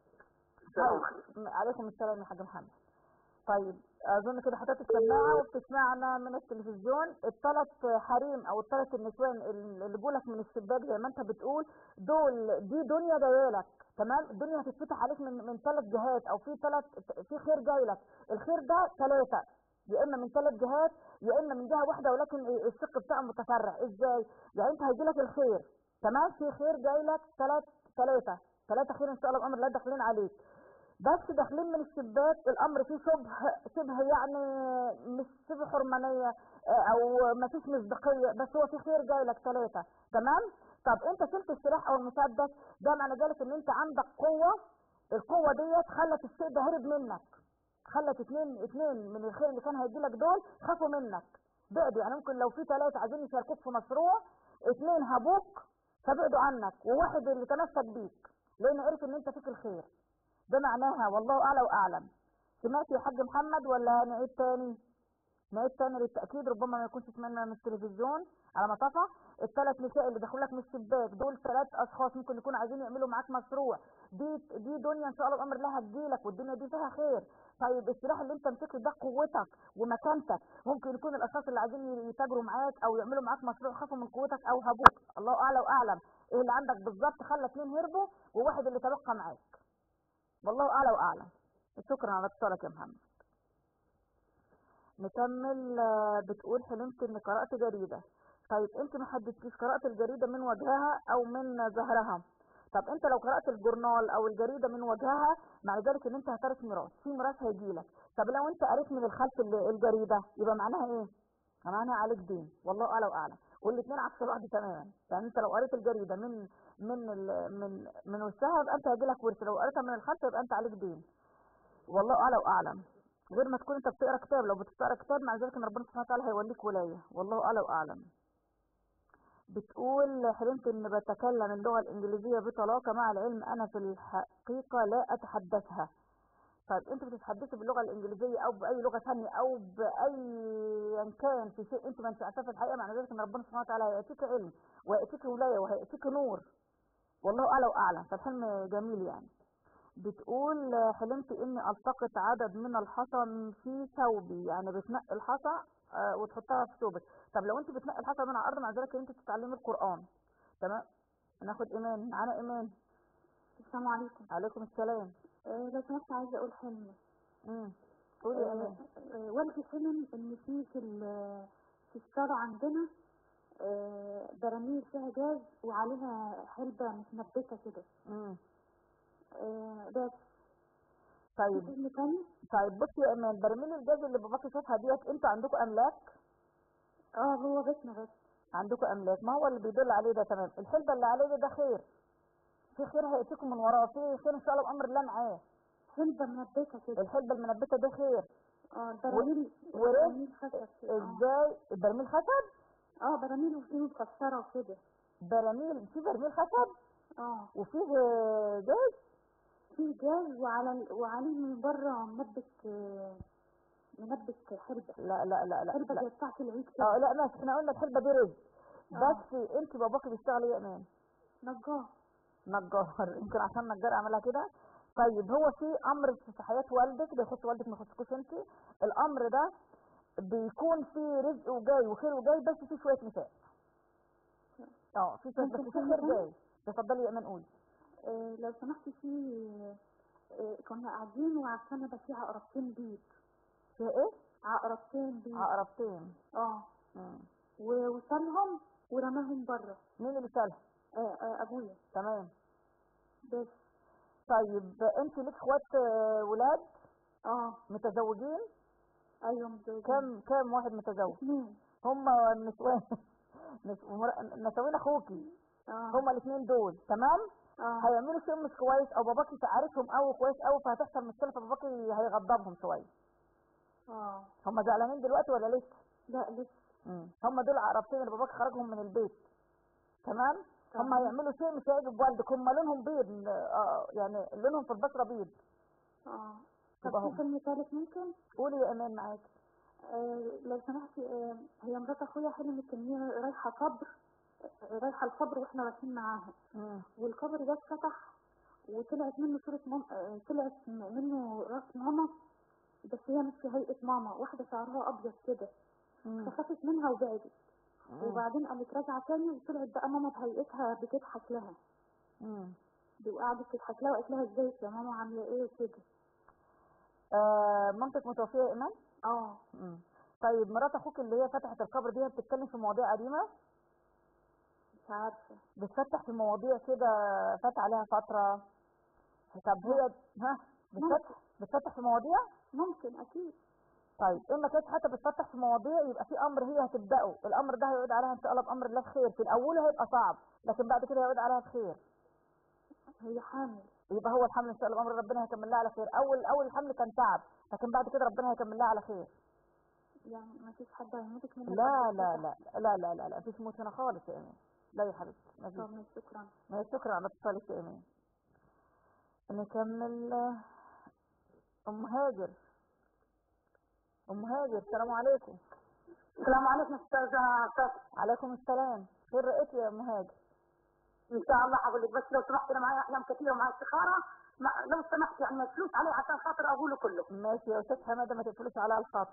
السلام طيب عليكم م- عليكم السلام يا حاج محمد طيب اظن كده حضرتك السماعه وبتسمعنا من التلفزيون الثلاث حريم او الثلاث النسوان ال- اللي جولك من الشباك زي ما انت بتقول دول دي دنيا جايلك تمام الدنيا هتتفتح عليك من من ثلاث جهات او في ثلاث في خير جاي لك الخير ده ثلاثه يا اما من ثلاث جهات يا اما من جهه واحده ولكن الشق بتاعه متفرع ازاي يعني انت هيجي لك الخير تمام في خير جاي لك ثلاث ثلاثه ثلاثه خير ان شاء الله بامر الله داخلين عليك بس داخلين من الشباك الامر فيه شبه شبه يعني مش شبه حرمانيه آه، او ما فيش مصداقيه بس هو في خير جاي لك ثلاثه تمام طب انت شلت السلاح او المسدس ده معنى ذلك ان انت عندك قوه القوه ديت خلت الشيء ده هرب منك خلت اتنين اتنين من الخير اللي كان هيجي لك دول خافوا منك بعدوا يعني ممكن لو في ثلاثه عايزين يشاركوك في مشروع اتنين هابوك فبعدوا عنك وواحد اللي تمسك بيك لان عرف ان انت فيك الخير ده معناها والله اعلى واعلم سمعت يا حاج محمد ولا نعيد تاني نعيد تاني للتاكيد ربما ما يكونش سمعنا من التلفزيون على ما تقع الثلاث نساء اللي دخلوا لك من الشباك دول ثلاث اشخاص ممكن يكونوا عايزين يعملوا معاك مشروع دي دي دنيا ان شاء الله بامر الله هتجيلك والدنيا دي فيها خير طيب السلاح اللي انت مسكته ده قوتك ومكانتك ممكن يكون الاشخاص اللي عايزين يتاجروا معاك او يعملوا معاك مشروع خافوا من قوتك او هابوك الله اعلى واعلم ايه اللي عندك بالظبط خلى اثنين هربوا وواحد اللي تبقى معاك والله اعلى واعلم شكرا على اتصالك يا محمد نكمل آه، بتقول حلمت اني قرات جريده طيب انت ما حددتيش قرات الجريده من وجهها او من ظهرها طب انت لو قرات الجورنال او الجريده من وجهها معنى ذلك ان انت هترث ميراث في ميراث هيجيلك طب لو انت قريت من الخلف ال- الجريده يبقى معناها ايه معناها عليك دين والله اعلى واعلم والاثنين عكس بعض تماما يعني انت لو قريت الجريده من من ال- من من وشها يبقى انت هيجيلك ورث لو قريتها من الخلف يبقى انت عليك دين والله اعلى واعلم غير ما تكون انت بتقرا كتاب لو بتقرا كتاب مع ذلك ان ربنا سبحانه وتعالى هيوليك ولايه والله اعلى واعلم بتقول حلمت ان بتكلم اللغه الانجليزيه بطلاقه مع العلم انا في الحقيقه لا اتحدثها طيب انت بتتحدثي باللغه الانجليزيه او باي لغه ثانيه او باي كان في شيء انت ما انت عارفاه في الحقيقه معنى ذلك ان ربنا سبحانه وتعالى هياتيك علم وهياتيك ولايه وهياتيك نور والله اعلى واعلم فالحلم جميل يعني بتقول آه، حلمت اني التقط عدد من الحصى في ثوبي يعني بتنقي الحصى آه، وتحطها في ثوبك طب لو انت بتنقي الحصى من على الارض مع ذلك ان انت تتعلمي القران تمام ناخد ايمان معانا ايمان السلام عليكم عليكم السلام آه، لو سمحت عايزه اقول حلم امم قولي يا آه، ايمان آه، والدي حلم ان في في ال- في الصاله عندنا آه، براميل فيها جاز وعليها علبه متنبته كده امم آه، بس طيب حلم تاني طيب بصي يا ايمان براميل الجاز اللي باباكي شافها ديت انتوا عندكم املاك اه هو بيتنا بس عندكم املاك ما هو اللي بيدل عليه ده تمام الحلبه اللي عليه ده, ده خير في خير هيأتيكم من وراه في خير ان شاء الله بامر الله معاه علبه منبته كده الحلبه المنبته ده خير اه البراميل ورزق براميل خشب كده اه ازاي البرميل خشب اه براميل وفيه مكسره وكده براميل في برميل خشب اه وفيه آه، جاز في جاز وعلى ال- وعليه من بره منبت آه، منبت حلبه لا لا لا لا, حلبه لا. زي بتاعت العيد كده اه لا ماشي احنا قلنا الحلبه دي رزق آه. بس انت باباكي بيشتغل ايه يا امان نجار نجار يمكن عشان نجار عملها كده طيب هو في امر في حياه والدك ده يخص والدك ما يخصكوش انت الامر ده بيكون فيه رزق وجاي وخير وجاي بس في شويه نساء اه في شويه بس ممكن في حاجة خير تانية؟ جاي اتفضلي يا امان قولي آه، لو سمحتي في آه، كنا قاعدين وعلى الكنبه في عقربتين بيض فيها ايه عقربتين بيض عقربتين اه مم. ووصلهم ورماهم بره مين اللي شالها آه آه ابويا تمام بس طيب انت ليك اخوات آه، ولاد اه متزوجين ايوه متجوزين كم كم واحد متزوج اثنين هم النسوان نس- ومر- نسوين اخوكي اه هما الاثنين دول تمام اه هيعملوا شيء مش كويس او باباكي عارفهم قوي كويس قوي فهتحصل مشكله فباباكي هيغضبهم شويه اه هم زعلانين دلوقتي ولا لسه لا لسه مم. هم دول عرفتين اللي باباك خرجهم من البيت تمام هم تمام. هيعملوا شيء مش هيعجب والدك هم لونهم بيض اه يعني لونهم في البشره بيض اه طب يبقى في هم. فيلم ثالث ممكن قولي يا امان معاك آه لو سمحتي آه هي مرات اخويا حلمت ان هي رايحه قبر آه، رايحه القبر واحنا رايحين معاها مم. والقبر ده اتفتح وطلعت منه صورة مام آه، طلعت م- منه راس ماما بس هي مش في هيئة ماما واحدة شعرها أبيض كده مم. فخافت منها وبعدت مم. وبعدين قامت راجعة تاني وطلعت بقى ماما بهيئتها بتضحك لها مم. وقعدت تضحك لها وقالت لها ازيك يا ماما عاملة ايه وكده آه مامتك متوفيه يا ايمان اه مم. طيب مرات اخوك اللي هي فتحت القبر دي هي بتتكلم في مواضيع قديمه مش عارفة بتفتح في مواضيع كده فات عليها فتره طب هي ها بتفتح بتفتح في مواضيع ممكن أكيد طيب إن ما كانتش حتى بتفتح في مواضيع يبقى في امر هي هتبداه الامر ده هيعود عليها ان شاء الله بامر الله بخير في الاول هيبقى صعب لكن بعد كده هيعود عليها بخير هي حامل يبقى هو الحمل ان شاء الله بامر ربنا هيكمل لها على خير اول اول الحمل كان تعب لكن بعد كده ربنا هيكمل لها على خير يعني ما فيش حد هيموتك منها لا بعد لا كده؟ لا لا لا لا لا مفيش موت هنا خالص يا ايمان لا يا حبيبتي مفيش طب ماشي، شكرا ما شكرا على اتصالك يا ايمان نكمل آه، ام هاجر ام هاجر السلام عليكم السلام عليكم استاذه فاتن عليكم السلام خير رأيت يا ام هاجر ان شاء الله هقول لك بس لو سمحت انا معايا احلام كثيره ومعايا استخاره ما لو سمحت يعني ما فلوس علي عشان خاطر اقوله كله ماشي يا استاذ حماده ما تقفلوش على الخط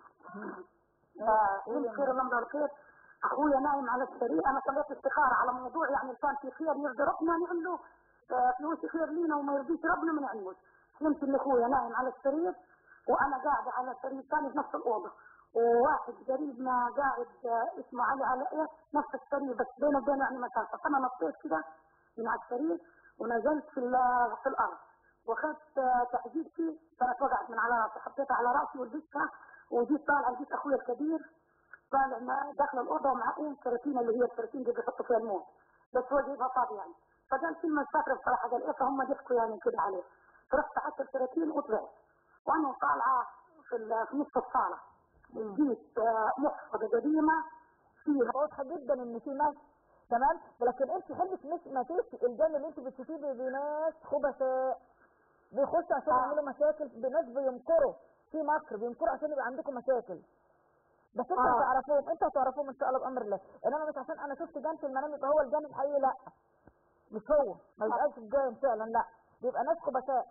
فمن خير الله من الخير اخويا نايم على السرير انا صليت استخاره على موضوع يعني كان في خير يرضي ربنا نعمل له آه، فلوس خير لينا وما يرضيش ربنا ما نعملوش حلمت ان اخويا نايم على السرير وانا قاعده على السرير الثاني في نفس الاوضه وواحد قريبنا قاعد آه، اسمه علي على ايه نفس السرير بس بينه وبينه يعني مسافه فانا نطيت كده من على السرير ونزلت في ال- في الارض واخدت آه، تحديدتي كانت وقعت من على راسي حطيتها على راسي ولبستها وجيت طالعه لقيت اخويا الكبير طالع مع- داخل الاوضه ومعاه ايه الكراتين اللي هي الكراتين اللي بيحطوا فيها الموت بس هو جايبها فاضي يعني فقال كلمه مش فاكره بصراحه قال ايه فهم ضحكوا يعني كده عليه فرحت حتى الكراتين وطلعت وانا طالعه في ال- في نص الصاله لقيت آه، محفظه قديمه فيها واضحه جدا ان في ناس تمام لكن انت حلمك مش ما فيش الجن اللي انت بتشوفيه ب- بناس خبثاء بيخشوا عشان يعملوا مشاكل بناس بيمكروا في مكر بيمكروا عشان يبقى عندكم مشاكل بس انت آه. هتعرفوهم انت هتعرفوهم ان شاء الله بامر الله انما مش عشان انا شفت جن في المنام يبقى هو الجن الحقيقي لا مش هو ما يبقاش الجن فعلا لا بيبقى ناس خبثاء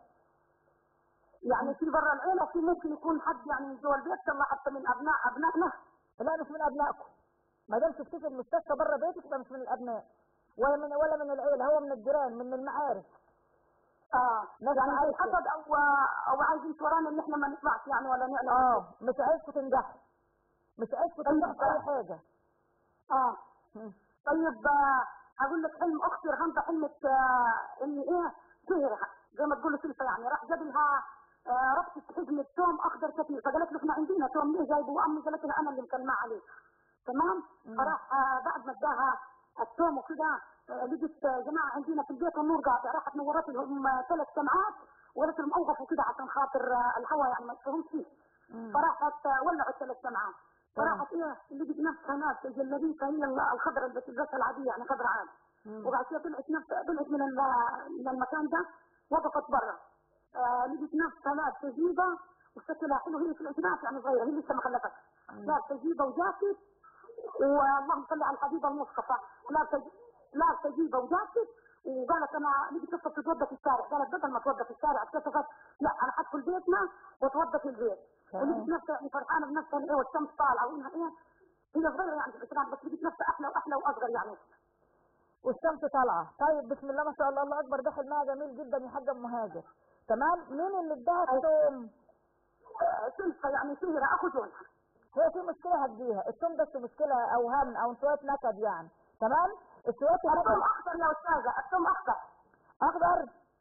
يعني في برا العيله في ممكن يكون حد يعني من جوا البيت الله حتى من ابناء ابنائنا لا مش من ابنائكم ما دام شفتيه في المستشفى بره بيتك يبقى مش من الابناء ولا من ولا من العيله هو من الجيران من المعارف اه ناس يعني عايشة. زي حسد او او عايزين ورانا ان احنا ما نطلعش يعني ولا نعلم اه مش عايزكم تنجحوا مش عايزكم تنجحوا في اي حاجه اه مم. طيب آه، اقول لك حلم اختي رغم حلمت آه، ان ايه سهرها زي ما تقولوا سلفه يعني راح جاب لها آه، ربطة حزمة توم اخضر كثير فقالت له احنا عندنا توم ليه جايبه وامي قالت لها انا اللي مكلمه عليه تمام فراح آه، بعد ما اداها التوم وكده آه، لقيت آه، جماعه عندنا في البيت والنور قاطع راحت نورت لهم آه، ثلاث سمعات وقالت لهم اوقفوا كده عشان خاطر آه، الهواء يعني ما يشوفهمش فيه فراحت آه، ولعوا الثلاث سمعات فراحت ايه لقيت نفسها ناس جلبيتها هي ال- الخضراء اللي بتلبسها العاديه يعني خضراء عادي وبعد كده طلعت نفسها طلعت من ال- من المكان ده وقفت برا آه لقيت نفسها لابسه جيبه وشكلها حلو هي في الانتباه يعني صغيره هي لسه ما خلفتش لابسه جيبه وجاكيت واللهم صل على الحبيب المصطفى لابسه لابسه جيبه وجاكيت وقالت انا لقيت قصه تتوضى في الشارع قالت بدل ما توضى في الشارع اكتشفت لا انا حدخل بيتنا واتوضى في البيت ولقيت نفسها يعني فرحانه بنفسها إن ايه والشمس طالعه وانها ايه هي صغيره يعني في الاسلام بس لقيت نفسها احلى واحلى واصغر يعني والشمس طالعه طيب بسم الله ما شاء الله الله اكبر ده حلمها جميل جدا يا حاجه ام هاجر تمام مين اللي اداها التوم آه، سلفه يعني سهره اخو جوزها هي في مشكله هتجيها التوم بس مشكله او هم او شويه نكد يعني تمام السواد الثوم اخضر يا استاذه الثوم اخضر اخضر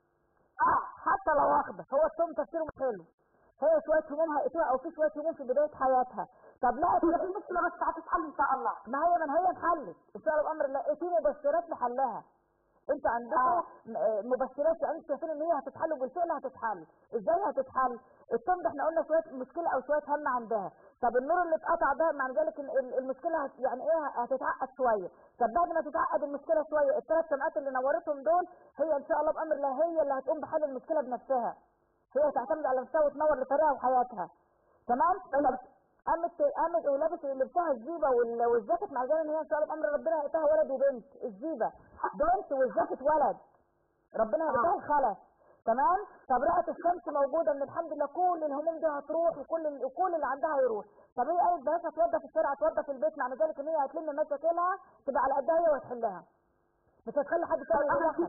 اه حتى لو اخضر هو الثوم تفسيره مش حلو هي شويه هموم هيقتلها او في شويه هموم في بدايه حياتها طب لا هي المشكله بس هتتحل ان شاء الله ما هي من هي انحلت ان شاء الله بامر الله إيه في مبشرات لحلها انت عندكم آه. م- آه، مبشرات يعني انتوا شايفين ان هي هتتحل وبالفعل هتتحل ازاي هتتحل الطن ده احنا قلنا شويه مشكله او شويه هم عندها طب النور اللي اتقطع ده معنى ذلك ان ال- المشكله هت يعني ايه هتتعقد شويه طب بعد ما تتعقد المشكله شويه الثلاث سمعات اللي نورتهم دول هي ان شاء الله بامر الله هي اللي هتقوم بحل المشكله بنفسها هي تعتمد على نفسها وتنور لطريقها وحياتها تمام طب قامت قامت ولابس لبسها الزيبه وال- والجاكيت مع ذلك ان هي ان شاء الله بامر ربنا هيئتها ولد وبنت الزيبه بنت والجاكيت ولد ربنا هيئتها الخلف تمام طب رأت الشمس موجوده ان الحمد لله كل الهموم دي هتروح وكل ال- وكل اللي عندها هيروح طب هي قالت بلاش هتوضى في الشارع هتوضى في البيت معنى ذلك ان هي هتلم مشاكلها تبقى على قدها هي وتحلها مش هتخلي حد تاني يتدخل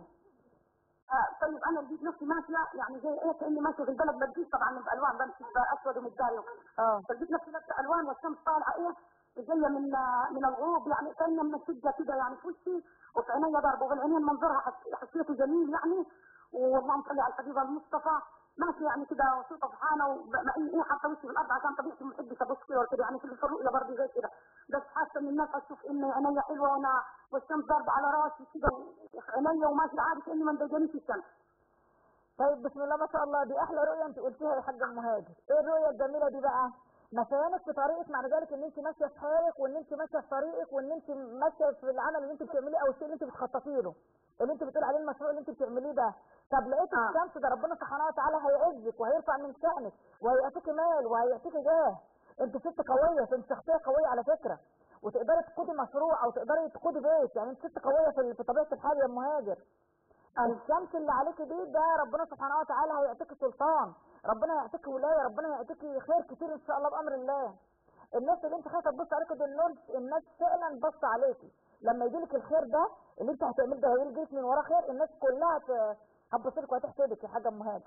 آه طيب انا لقيت نفسي ماشيه يعني زي ايه كاني ماشيه في البلد بديش طبعا بالوان بمشي باسود ومتداري اه فلقيت نفسي لابسه الوان والشمس طالعه ايه جايه من آه، من الغروب يعني كانها من الشده كده يعني في وشي وفي عيني ضربه وبالعينين منظرها حس- حسيته جميل يعني واللهم صل على الحبيب المصطفى ماشي يعني كده وصوته فرحانه وما ايه حاطه وشي في الارض عشان طبيعتي ما بحبش ابص كده وكده يعني في الرؤيه برضه زي كده بس حاسه ان الناس هتشوف ان عيني حلوه وانا والشمس ضاربه على راسي كده وفي عيني وماشي عادي كاني ما مضايقانيش الشمس طيب بسم الله ما شاء الله دي احلى رؤيه انت قلتيها يا حاج ام هاجر ايه الرؤيه الجميله دي بقى مشيانك في طريقك معنى ذلك ان انت ماشيه في حالك وان انت ماشيه في طريقك وان انت ماشيه في العمل اللي انت بتعمليه او الشيء اللي انت بتخططي له اللي انت بتقول عليه المشروع اللي انت بتعمليه ده طب لقيت آه. الشمس ده ربنا سبحانه وتعالى هيعزك وهيرفع من شأنك وهيعطيك مال وهيعطيك جاه انت ست قويه انت شخصيه قويه على فكره وتقدري تقودي مشروع او تقدري تقودي بيت يعني انت ست قويه في في طبيعه الحال يا ام هاجر الشمس اللي عليك دي ده ربنا سبحانه وتعالى هيعطيك سلطان ربنا هيعطيك ولايه ربنا هيعطيك خير كتير ان شاء الله بامر الله الناس اللي انت خايفه تبص عليك دول الناس الناس فعلا بص عليكي لما يجيلك الخير ده اللي انت هتعمل ده هيجيلك من وراه خير الناس كلها ت- هتبص لك وهتحسدك يا حاجه ام هاجر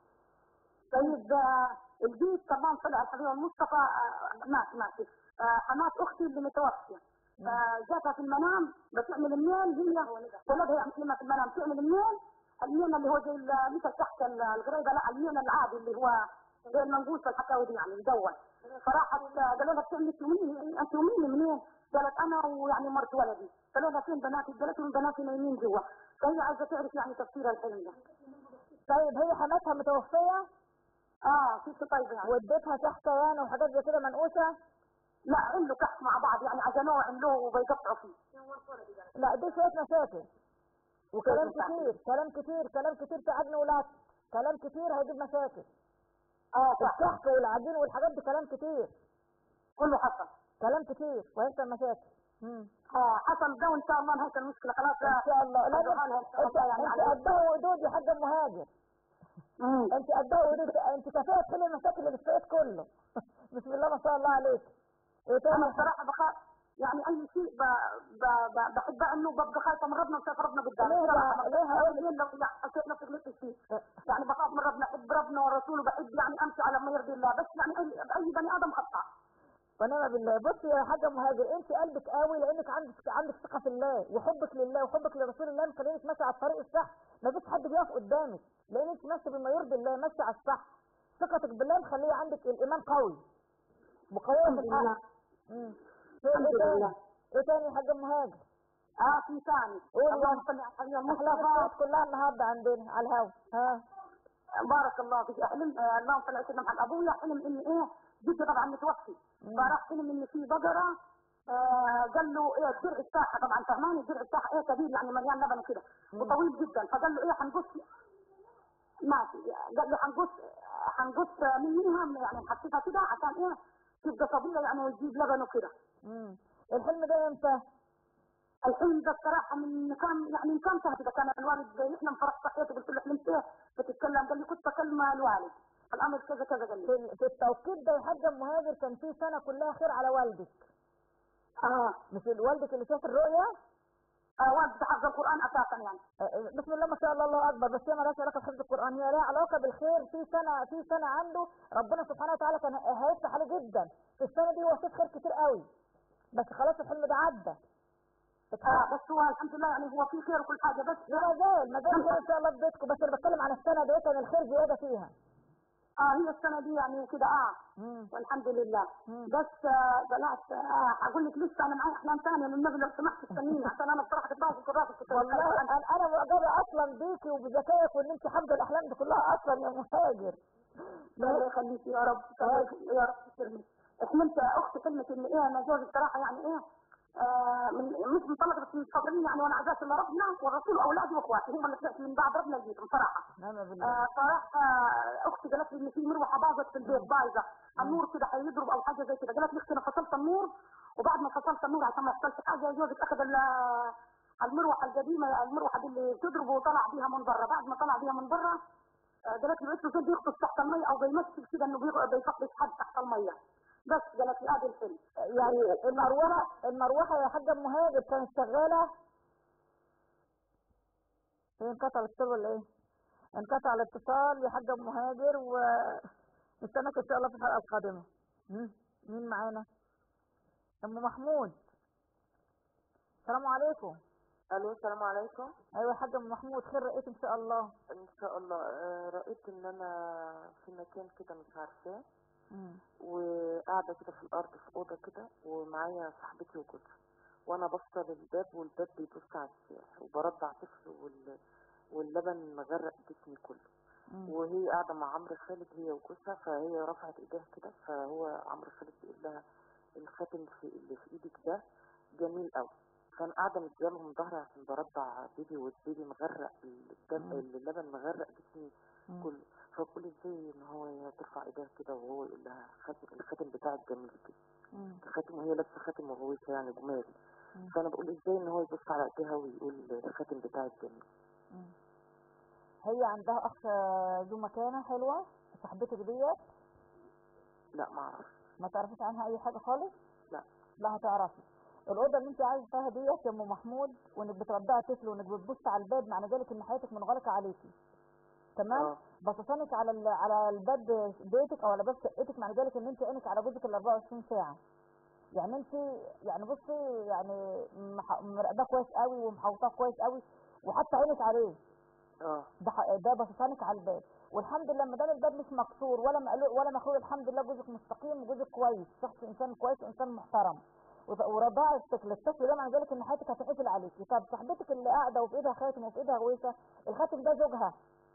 طيب آه، البيت طبعا طلع الحبيب المصطفى آه، ماشي ماشي آه، حمات اختي اللي متوفيه آه، جاتها في المنام بتعمل الميل هي ولدها يعمل لنا في المنام تعمل الميل الميل اللي هو زي ال- لسه تحت ال- الغريبه لا الميل العادي اللي هو زي المنقوش والحكاوي دي يعني مدون فراحت آه، قالوا لها بتعملي تلوميني انت تلوميني منين؟ قالت انا ويعني مرت ولدي قالوا لها فين بناتي؟ قالت لهم بناتي نايمين جوا فهي عايزه تعرف يعني تفسير الحلم ده طيب هي حماتها متوفيه اه ست طيبه يعني واديتها تحت يعني وحاجات زي كده منقوشه لا عملوا كحك مع بعض يعني عجنوه وعملوه وبيقطعوا فيه لا دي شويه مشاكل وكلام شوية مشاكل. كتير كلام كتير كلام كتير تعبني ولاد كلام كتير هيجيب مشاكل اه صح الكحك والعجين والحاجات دي كلام كتير كله حصل كلام كتير وهيحصل مشاكل مم. اه حصل ده وان شاء الله نهايه المشكله خلاص ان شاء الله لا أدعو لها إن شاء انت الله يعني انت على- قدها ودود يا حاجه مهاجر مم. انت قدها ودود انت كفايه تحل المشاكل اللي في البيت كله بسم الله ما شاء الله عليك ايه انا تاني بصراحه بخاف يعني اي شيء ب... ب... ب... بحب اعمله ببقى خايفه من ربنا وشايف ربنا قدامي ليه بصراحة بقى- ببقى- ليه هقول- ليه لو يعني حسيت نفسي غلطت فيه يعني بخاف من ربنا احب ربنا ورسوله بحب يعني امشي على ما يرضي الله بس يعني اي اي بني ادم خطا ونعم بالله بصي يا حاجه مهاجر انت قلبك قوي لانك عندك عندك ثقه في الله وحبك لله وحبك لرسول الله مخليك ماشيه على الطريق الصح ما فيش حد بيقف قدامك لان انت ماشيه بما يرضي الله ماشيه على الصح ثقتك بالله مخليه عندك الايمان قوي وقويه في الحمد لله. الحق امم الحمد ايه تاني لله. ايه تاني يا حاجه مهاجر اه في ثاني قول اللهم يا صل على الحبيب احلى المصطفى الصوت كلها النهارده عندنا على الهوا ها بارك الله فيك حلم آه، اللهم صل على سيدنا محمد ابويا حلم اني ايه جدي طبعا متوفي فراح حلم ان في بقره آه قال له ايه درع الساحه طبعا فهماني درع الساحه ايه كبير يعني مليان لبن كده وطويل جدا فقال له ايه حنقص ماشي قال له حنقص حنقص منها يعني نحطيها كده عشان ايه تبقى طبيعي يعني وتجيب لبن وكده امم الحلم ده امتى الحلم ده الصراحه من كان يعني من كام سنه كده كان الوالد احنا انفرحت صحيته قلت له حلمت ايه فتتكلم قال لي كنت بكلم الوالد الامر كذا كذا قال لي في, في التوقيت ده يا حاجه مهاجر كان في سنه كلها خير على والدك اه مش والدك اللي شاف الرؤيا آه، والد حفظ القران اساسا يعني آه، بسم الله ما شاء الله الله اكبر بس هي مالهاش علاقه بحفظ القران هي لها علاقه بالخير في سنه في سنه عنده ربنا سبحانه وتعالى كان هيفتح عليه جدا في السنه دي هو شاف خير كتير قوي بس خلاص الحلم ده عدى اه بس هو الحمد لله يعني هو في خير وكل حاجه بس ما زال ما زال خير ان شاء الله في بيتكم بس انا بتكلم عن السنه دي كان الخير زياده فيها اه هي السنه دي يعني كده اه مم. والحمد لله مم. بس آه بلعت آه اقول لك لسه انا معايا احلام ثانيه للنبي لو سمحت استنيني عشان انا بصراحه كنت بعرف كنت كنت والله انا انا معجبه اصلا بيكي وبذكائك وان انت حافظه الاحلام دي كلها اصلا يا مهاجر الله يخليك يا رب الله يخليك يا رب تسلمي حلمت اختي حلمت ان ايه انا جوزي بصراحه يعني ايه آه من مش مطلقه بس متفضلين يعني وانا عزاز الا ربنا والرسول واولادي واخواتي هم اللي طلعت من بعد ربنا جيتهم صراحه نعم بالله آه فراح آه اختي قالت لي ان في مروحه باظت في البيت بايظه النور كده هيضرب او حاجه زي كده قالت لي اختي انا فصلت النور وبعد ما فصلت النور عشان ما يحصلش حاجه جوزك اخذ ال- المروحه القديمه المروحه دي اللي بتضرب وطلع بيها من بره بعد ما طلع بيها من بره آه، قالت لي لقيته زي بيغطس تحت الميه او بيمثل كده انه بيغ- بيفقد حد تحت الميه بس قالت لي ادي الفيلم يعني المروحه المروحه يا حاجه ام مهاجر كانت شغاله ايه انقطع الاتصال ولا ايه؟ انقطع الاتصال يا حاجه ام مهاجر و نستناك ان شاء الله في الحلقه القادمه مم. مين معانا؟ ام محمود السلام عليكم الو السلام عليكم ايوه يا حاجه ام محمود خير رأيت ان شاء الله ان شاء الله آه، رأيت ان انا في مكان كده مش عارفاه مم. وقاعده كده في الارض في اوضه كده ومعايا صاحبتي وجوزها وانا بفطر الباب والباب بيبص على الساح وبرضع طفل وال... واللبن مغرق جسمي كله مم. وهي قاعده مع عمرو خالد هي وجوزها فهي رفعت ايديها كده فهو عمرو خالد بيقول لها الخاتم في اللي في ايدك ده جميل قوي فانا قاعده مديالهم ظهري عشان برضع بيبي والبيبي مغرق الدم مم. اللبن مغرق جسمي مم. كله فبقول ازاي ان هو ترفع ايديها كده وهو يقول لها خاتم الخاتم بتاعك جميل كده مم. الخاتم وهي لابسه خاتم وغويسه يعني جمال مم. فانا بقول ازاي ان هو يبص على ايديها ويقول الخاتم بتاعك جميل مم. هي عندها اخ ذو مكانه حلوه صاحبتك ديت لا ما اعرفش ما تعرفيش عنها اي حاجه خالص لا لا هتعرفي الاوضه اللي انت عايشه فيها ديت يا ام محمود وانك بترضعي طفل وانك بتبص على الباب معنى ذلك ان حياتك منغلقه عليكي تمام اه بصصانك على ال- على الباب بيتك او على باب شقتك معنى ذلك ان انت عينك على جوزك ال 24 ساعه يعني انت يعني بصي يعني مح- مراقباه كويس قوي ومحوطاه كويس قوي وحاطه عينك عليه اه ده ح- ده بصصانك على الباب والحمد لله ما دام الباب مش مكسور ولا مقلوق ولا مخلوق الحمد لله جوزك مستقيم وجوزك كويس شخص انسان كويس وانسان محترم وف- ورضاعة الطفل الطفل ده معنى ذلك ان حياتك هتقفل عليكي طب صاحبتك اللي قاعده وفي ايدها خاتم وفي ايدها غويسه الخاتم ده زوجها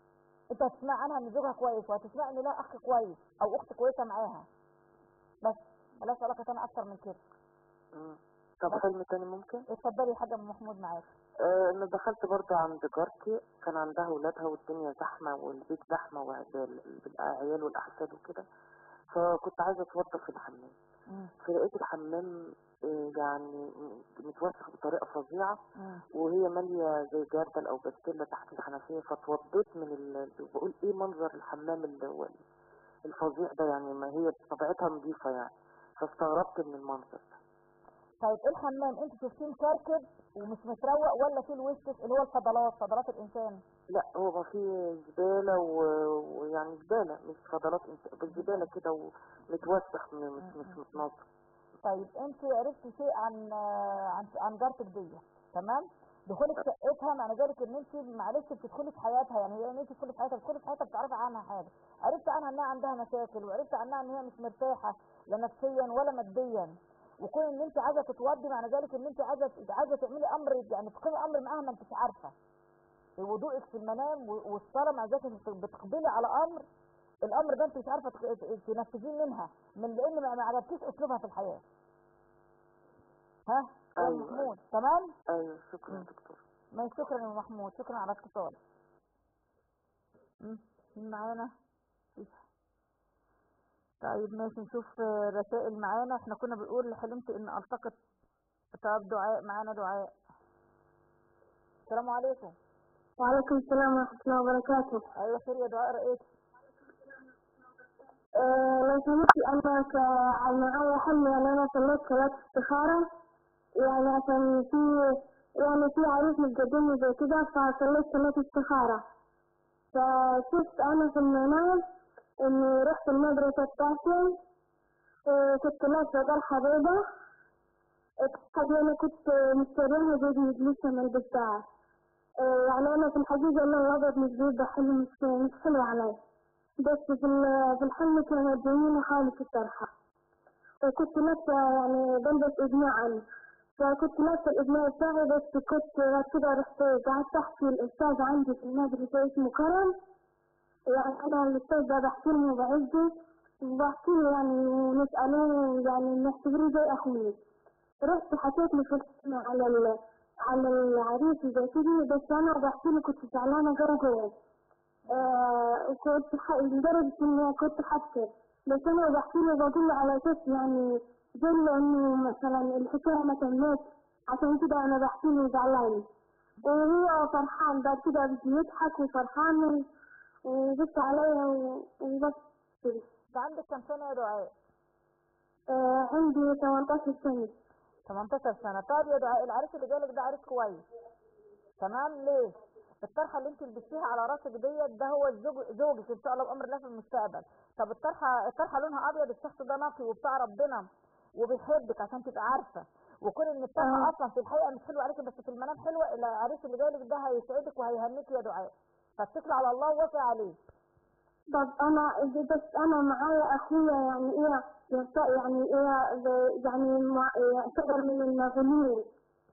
انت هتسمع عنها ان زوجها كويس وهتسمع ان لها اخ كويس او اخت كويسه معاها بس ملاش علاقه تانية اكتر من كده مم. طب حلم تاني ممكن اتفضلي يا حاجه ام محمود معاك آه، انا دخلت برضو عند جارتي كان عندها ولادها والدنيا زحمه والبيت زحمه وعيال بالعيال والاحفاد وكده فكنت عايزه اتوضى في الحمام مم. فلقيت الحمام آه، يعني متوسخ بطريقه فظيعه مم. وهي ماليه زي جردل او بستله تحت الحنفيه فاتوضيت من ال... بقول ايه منظر الحمام اللي هو الفظيع ده يعني ما هي بطبيعتها نظيفه يعني فاستغربت من المنظر ده طيب ايه الحمام انت شفتيه مكركب ومش متروق ولا فيه الوسط اللي هو الفضلات فضلات الانسان لا هو ما فيه زبالة و- ويعني زبالة مش فضلات انت بس زبالة كده ومتوسخ م- مش مش متنظف طيب انت عرفتي شيء عن عن عن جارتك دي تمام دخولك شقتها معنى ذلك ان انت معلش بتدخلي في حياتها يعني هي ان انت تدخلي في حياتها بتدخلي في حياتها بتعرفي عنها حاجه عرفت عنها انها عندها مشاكل وعرفت عنها ان هي مش مرتاحه لا نفسيا ولا ماديا وكون ان انت عايزه تتوضي معنى ذلك ان انت عايزه عايزه تعملي امر يعني تقيمي امر معاها ما انتش عارفه وضوءك في المنام و- والصلاه مع ذلك انت بتقبلي على امر الامر ده انت مش عارفه تق- تنفذيه منها من لان ما ما عجبكيش اسلوبها في الحياه ها يا أيوة. محمود تمام ايوه شكرا مم. دكتور ما شكرا يا محمود شكرا على الاتصال مم. مين معانا مفيش. طيب ماشي نشوف آه، رسائل معانا احنا كنا بنقول حلمت ان التقط طب دعاء معانا دعاء السلام عليكم وعليكم السلام ورحمة الله وبركاته ايوه خير يا دعاء رأيت آه، لو سمحتي أنا ك- معايا حل يعني أنا صليت صلاة استخارة يعني عشان في يعني في عريس متقدم لي زي كده فصليت صلاة استخارة فشفت أنا في المنام إني رحت المدرسة بتاعتي وكنت لابسة طرحة بيضة الطرحة أنا كنت مشتريها جديد لسه ما لبستها آه، يعني أنا في الحقيقة اللون الأبيض مش بيبقى حلو مش مش حلو علي بس في ال- في الحلم كانت جميلة خالص الطرحة وكنت لابسة يعني بلبس إجماعا فكنت لابسة الإجماع بتاعي بس كنت بعد كده رحت قعدت أحكي الأستاذ عندي في المدرسة اسمه كرم يعني أنا الأستاذ ده بحكي وبعزه وبحكي له يعني ونسألوه يعني نعتبره زي أخوي رحت حكيت له في الحلم على ال... على العريس زي كده بس أنا بحكي له كنت زعلانة جوه جوه آه وكنت ح- لدرجة إني كنت حاسة بس أنا بحكي له بقول له على أساس يعني قال له إنه مثلا الحكاية ما تمت عشان كده أنا بحكي له زعلان وهو فرحان بعد كده بيجي يضحك وفرحان و- وبص عليا و- وبس كده انت عندك كام سنة يا دعاء آه عندي 18 سنة 18 سنة طيب يا دعاء العريس اللي جالك ده عريس كويس تمام ليه الطرحة اللي انت لبستيها على راسك ديت ده هو الزوج زوجك ان شاء الله بامر الله في المستقبل طب الطرحة الطرحة لونها ابيض الشخص ده نقي وبتاع ربنا وبيحبك عشان تبقى عارفة وكون ان الطرحة آه. اصلا في الحقيقة مش حلوة عليك بس في المنام حلوة العريس اللي جايلك ده هيسعدك وهيهنيك يا دعاء فاتكل على الله ووافق عليه طب أنا بس أنا معايا أخويا يعني إيه يعت- يعني إيه ب- يعني مع- يعتبر من المغنيين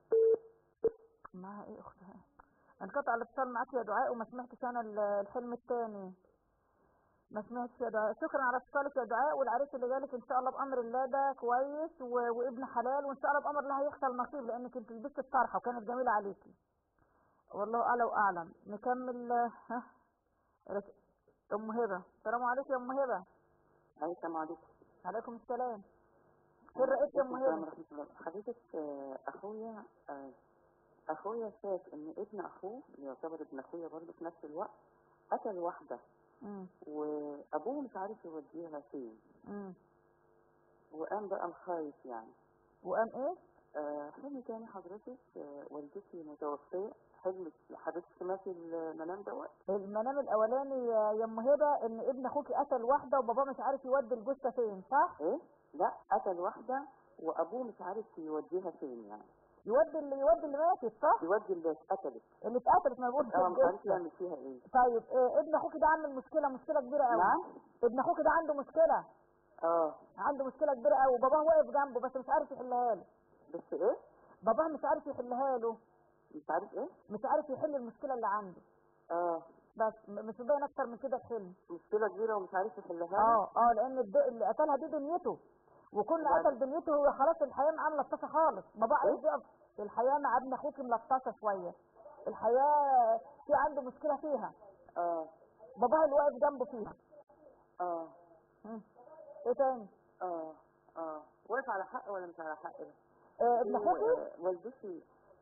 معاها ايه اختها انقطع الاتصال معاك يا دعاء وما سمعتش انا ال- الحلم التاني ما سمعتش يا دعاء شكرا على اتصالك يا دعاء والعريس اللي جالك ان شاء الله بامر الله ده كويس و... وابن حلال وان شاء الله بامر الله هيحصل نصيب لانك انت لبست الطرحه وكانت جميله عليكي والله اعلى واعلم نكمل ها رك- ام هبه السلام عليكم يا ام هبه السلام عليكم عليكم السلام ايه رايك يا ام السلام هبه ورحمة الله حضرتك آه، أخويا آه، أخويا شاف إن ابن أخوه اللي يعتبر ابن أخويا برضه في نفس الوقت قتل واحدة امم وأبوه مش عارف يوديها فين امم وقام بقى مخايف يعني وقام ايه آه، حلم تاني حضرتك آه، والدتي متوفية حلم حضرتك سمعتي المنام دوت المنام الاولاني يا يا ام هبه ان ابن اخوكي قتل واحده وباباه مش عارف يودي الجثه فين صح ايه لا قتل واحدة وأبوه مش عارف يوديها فين يعني يودي اللي يودي اللي ماتت صح يودي اللي اتقتلت اللي اتقتلت ما بقولش اه مش عارف الجثه يعمل فيها ايه طيب إيه ابن اخوكي ده عامل مشكله مشكله كبيره قوي نعم ابن اخوكي ده عنده مشكله اه عنده مشكله كبيره قوي وباباه واقف جنبه بس مش عارف يحلها له بس ايه باباه مش عارف يحلها له مش عارف ايه مش عارف يحل المشكله اللي عنده اه بس م- مش مبين اكتر من كده الحلم مشكلة كبيرة ومش عارف يحلها اه اه لان الد- اللي قتلها دي دنيته وكل وبعد- قتل دنيته هو خلاص الحياه معاه ملطشه خالص بابا عايز يقف الحياه مع ابن اخوك ملطشه شويه الحياه في عنده مشكله فيها اه باباه اللي واقف جنبه فيها اه مم. ايه تاني اه اه واقف على حق ولا مش على حق ده؟ آه ابن اخوكي آه، والدتي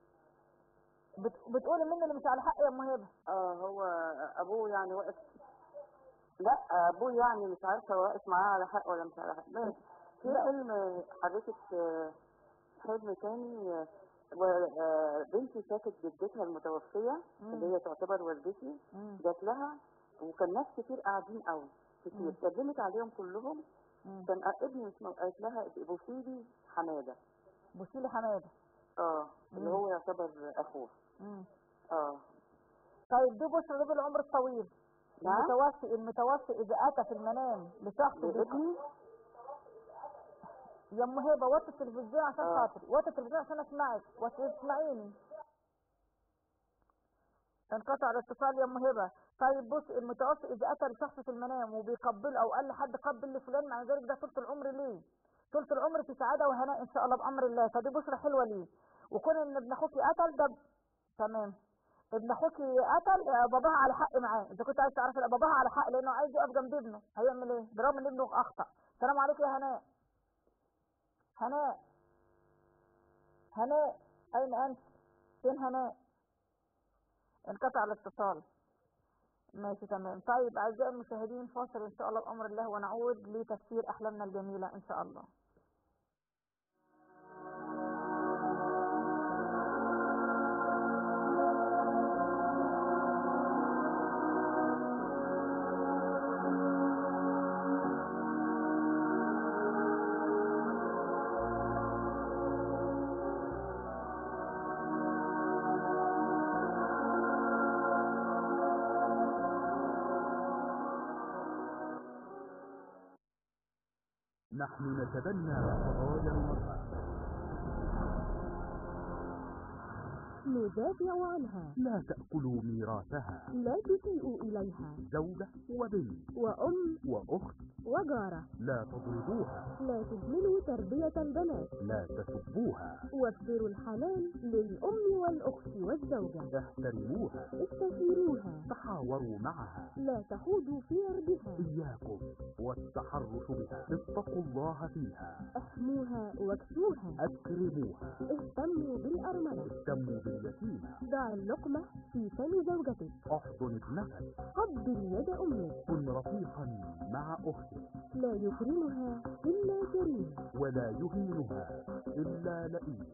بت... بتقولي مين اللي مش على حق يا ام هبه اه هو ابوه يعني واقف لا ابوه يعني مش عارفه هو واقف معاه على حق ولا مش على حق ماشي في لا. حلم حضرتك آه، حلم تاني آه، و- آه، بنتي شافت جدتها المتوفيه مم. اللي هي تعتبر والدتي مم. جات لها وكان ناس كتير قاعدين قوي كتير مم. سلمت عليهم كلهم مم. كان ابني اسمه قالت لها بوسيلي حماده بوسيلي حماده اه اللي مم. هو يعتبر اخوه مم. اه طيب دي بشرى دي بالعمر الطويل نعم المتوفي المتوفي اذا اتى في المنام لشخص بيق- ابني يا ام هبه وطي التلفزيون عشان آه. خاطري وطي التلفزيون عشان اسمعك وتسمعيني انقطع الاتصال يا ام هبه طيب بص المتوفي اذا اتى لشخص في المنام وبيقبله او قال لحد قبل لفلان مع ذلك ده طول العمر ليه طول العمر في سعاده وهناء ان شاء الله بامر الله فدي بشرى حلوه ليه وكون ان ابن اخوك قتل ده ب- تمام ابن اخوك قتل آه، باباها على حق معاه اذا كنت عايز تعرف لا باباها على حق لانه عايز يقف جنب ابنه هيعمل ايه برغم ان ابنه اخطا السلام عليكم يا هناء هناء هناء أين أنت؟ فين هناء؟ انقطع الاتصال ماشي تمام طيب أعزائي المشاهدين فاصل إن شاء الله بأمر الله ونعود لتفسير أحلامنا الجميلة إن شاء الله نحن نتبنى قضايا المرأة ندافع عنها لا تأكلوا ميراثها لا تسيئوا إليها زوجة وبنت وأم وأخت وجارة لا تضربوها لا تهملوا تربية البنات لا تسبوها وفروا الحنان للأم والأخت والزوجة احترموها استشيروها تحاوروا معها لا تخوضوا في عرضها إياكم والتحرش بها اتقوا الله فيها احموها واكسوها أكرموها اهتموا بالأرملة اهتموا باليتيمة ضع اللقمة في فم زوجتك احضن ابنتك قبل يد أمك كن رفيقا مع أختك لا يكرمها إلا كريم ولا يهينها إلا لئيم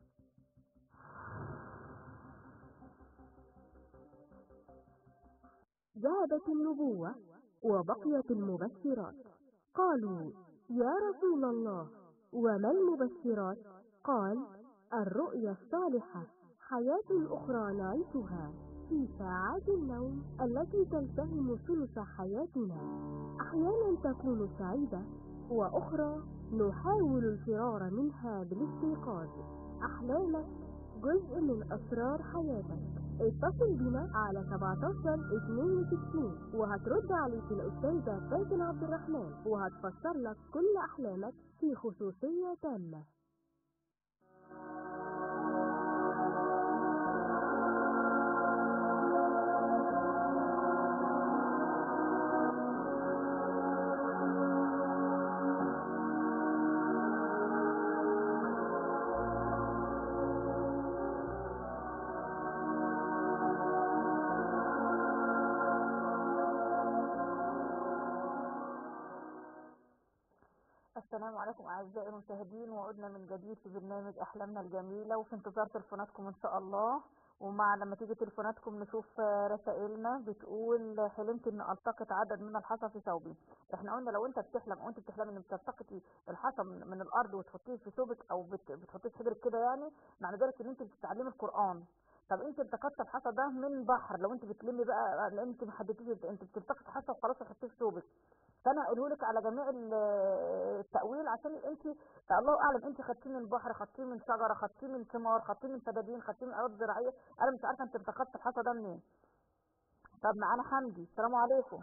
ذهبت النبوة وبقيت المبشرات قالوا يا رسول الله وما المبشرات قال الرؤيا الصالحة حياة أخرى نعيشها في ساعات النوم التي تلتهم ثلث حياتنا أحيانا تكون سعيدة وأخرى نحاول الفرار منها بالاستيقاظ أحلامك جزء من أسرار حياتك اتصل بنا على 17 62 وهترد عليك الأستاذة فاتن عبد الرحمن وهتفسر لك كل أحلامك في خصوصية تامة السلام عليكم أعزائي المشاهدين وعدنا من جديد في برنامج أحلامنا الجميلة وفي انتظار تليفوناتكم إن شاء الله ومع لما تيجي تليفوناتكم نشوف رسائلنا بتقول حلمت إن ألتقط عدد من الحصى في ثوبي إحنا قلنا لو أنت بتحلم أو أنت بتحلم إن بتلتقطي الحصى من, من الأرض وتحطيه في ثوبك أو بت- بتحطيه في حجرك كده يعني معنى ذلك إن أنت بتتعلمي القرآن طب انت التقطت الحصى ده من بحر لو انت بتلمي بقى لان انت ما حددتيش انت بتلتقط حصى وخلاص وحطيه في ثوبك فانا اقوله لك على جميع ال- التاويل عشان انت الله اعلم انت خدتيه من بحر خدتيه من شجره خدتيه من ثمار خدتيه من فدادين خدتيه من ارض زراعيه انا مش عارفه انت التقطت الحصى ده منين طب معانا حمدي السلام عليكم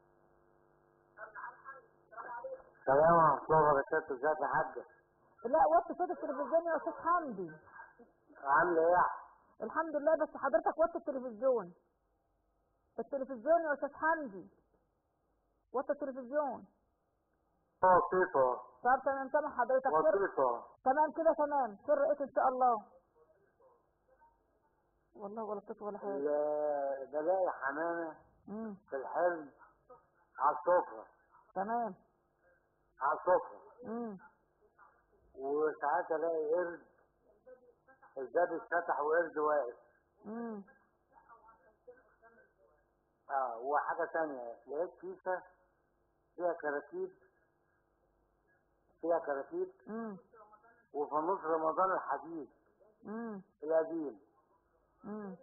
السلام ورحمة الله وبركاته ازيك يا حاجة لا وطي صوت التلفزيون يا استاذ حمدي عاملة ايه؟ الحمد لله بس حضرتك وطي التلفزيون التلفزيون يا استاذ حمدي وطي التلفزيون لطيفة طب تمام تمام حضرتك خير لطيفة تمام كده تمام خير رئيس ان شاء الله والله ولا صوت ولا حاجه ال- بلاقي حمامة امم في الحلم على السفرة تمام على السفرة امم وساعات الاقي قرد الباب اتفتح وقرد واقف امم اه وحاجة تانية لقيت كيسة فيها كراكيب فيها كراكيب امم وفي نص رمضان الحديد امم القديم امم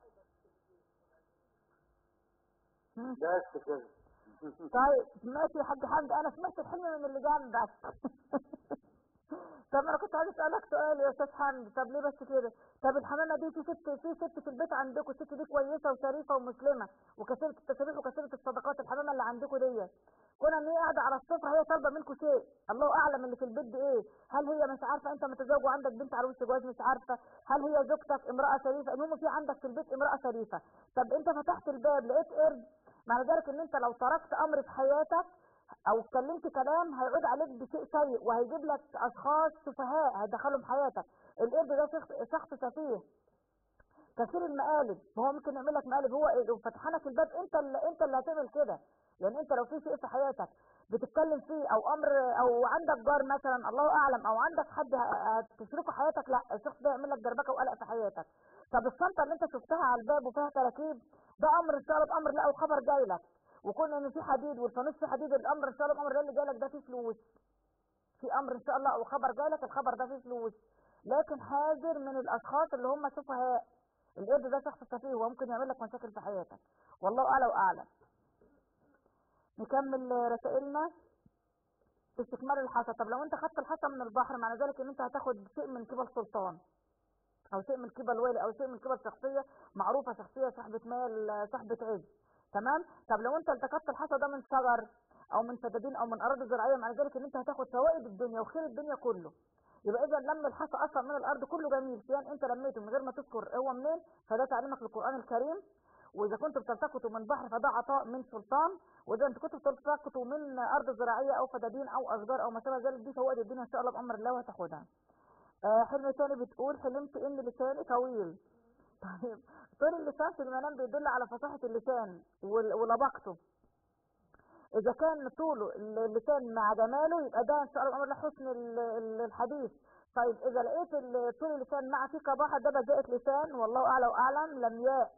مم. بس كده طيب ماشي يا حاج حمدي انا سمعت الحلم من اللي جنبك طب انا كنت عايز اسالك سؤال يا استاذ حمدي طب ليه بس كده طب الحمامه دي في ست في ست في البيت عندكم الست دي كويسه وشريفه ومسلمه وكثيره التسابيح وكثيره الصدقات الحمامه اللي عندكم دي كون ان هي قاعده على السفره هي طالبه منكم شيء الله اعلم اللي في البيت دي ايه هل هي مش عارفه انت متزوج وعندك بنت على وش جواز مش عارفه هل هي زوجتك امراه شريفه المهم في عندك في البيت امراه شريفه طب انت فتحت الباب لقيت قرد معنى ذلك ان انت لو تركت امر في حياتك او اتكلمت كلام هيعود عليك بشيء سيء وهيجيب لك اشخاص سفهاء هيدخلهم حياتك القرد ده شخص- شخص سفيه كثير المقالب هو ممكن يعمل لك مقالب هو لو فتح لك الباب انت اللي انت اللي هتعمل كده يعني انت لو في شيء في حياتك بتتكلم فيه او امر او عندك جار مثلا الله اعلم او عندك حد ه- هتشركه حياتك لا الشخص ده يعمل لك دربكه وقلق في حياتك طب الشنطه اللي انت شفتها على الباب وفيها كراكيب ده امر ان شاء الله بامر لا وخبر جاي لك وكون ان في حديد والفانوس في حديد الامر ان شاء الله الامر ده اللي جاي لك ده فيه فلوس في امر ان شاء الله او خبر جاي لك الخبر ده فيه فلوس لكن حاذر من الاشخاص اللي هم سفهاء القرد ده شخص سفيه وممكن يعمل لك مشاكل في حياتك والله اعلى واعلم نكمل رسائلنا استكمال الحصى طب لو انت خدت الحصى من البحر معنى ذلك ان انت هتاخد شيء من قبل سلطان او شيء من قبل والي او شيء من قبل شخصيه معروفه شخصيه صاحبه مال صاحبه عز تمام طب لو انت التقطت الحصى ده من شجر او من فدادين او من اراضي زراعيه معنى ذلك ان انت هتاخد فوائد الدنيا وخير الدنيا كله يبقى اذا لم الحصى اصلا من الارض كله جميل سواء انت لميته من غير ما تذكر هو منين فده تعليمك للقران الكريم واذا كنت بتلتقطه من بحر فده عطاء من سلطان واذا انت كنت بتلتقطه من ارض زراعيه او فدادين او اشجار او ما شابه ذلك دي فوائد الدنيا ان شاء الله بامر الله وهتاخدها آه حلم تاني بتقول حلمت ان لساني طويل طيب طول اللسان في المنام بيدل على فصاحة اللسان ول- ولبقته إذا كان طوله اللسان مع جماله يبقى ده إن شاء الله بأمر الله حسن ال- ال- الحديث طيب إذا لقيت ال- طول اللسان مع فيه قباحة ده بجاءة لسان والله أعلى وأعلم لم ياء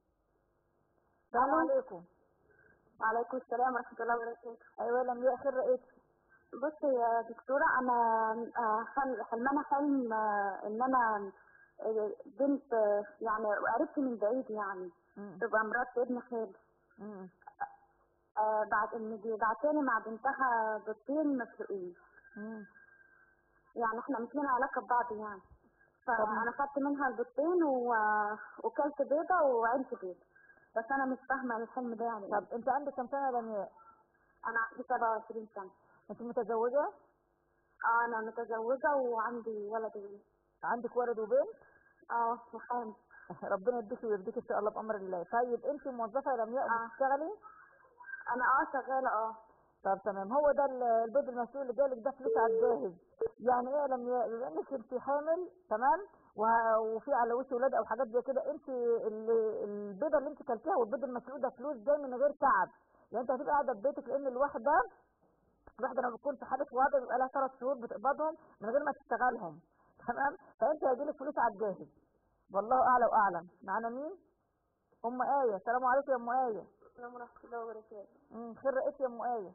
السلام ألو. عليكم وعليكم السلام ورحمة الله وبركاته أيوة لم ياء خير رأيتي بصي يا دكتورة أنا آه، حل- حلمانة حلم آه، إن أنا آه، بنت آه، يعني قريبتي من بعيد يعني مم. تبقى مرات ابن خالي مم. آه، بعد إن دي بعتاني مع بنتها بيضتين مسلوقين مم. يعني احنا مش لنا علاقة ببعض يعني فأنا خدت منها البيضتين و- وكلت بيضة وعينت بيضة بس أنا مش فاهمة الحلم ده يعني طب أنت عندك كم سنة يا لم ياء؟ أنا عندي 27 سنة أنت متزوجة؟ اه انا متزوجة وعندي ولد وبنت عندك ولد وبنت؟ اه وحامل ربنا يديكي ويرضيكي ان شاء الله بامر الله طيب انت موظفه يا لمياء آه. بتشتغلي انا اه شغالة اه طب تمام هو ده ال- البيض المسلوق اللي جالك ده فلوس على الجاهز يعني ايه يا لمياء بما انك انت حامل تمام وه- وفي على وش ولاد او حاجات زي كده انت ال- البيضه اللي انت كلتيها والبيض المسلوق ده فلوس جاي من غير تعب يعني انت هتبقى قاعده في بيتك لان الواحده الواحده لما بتكون في حاله وضع بيبقى لها ثلاث شهور بتقبضهم من غير ما تشتغلهم تمام فانت هيجيلك فلوس على الجاهز والله اعلى واعلم معانا مين ام ايه السلام عليكم يا ام ايه السلام ورحمة الله وبركاته مم، خير رئيس يا ام ايه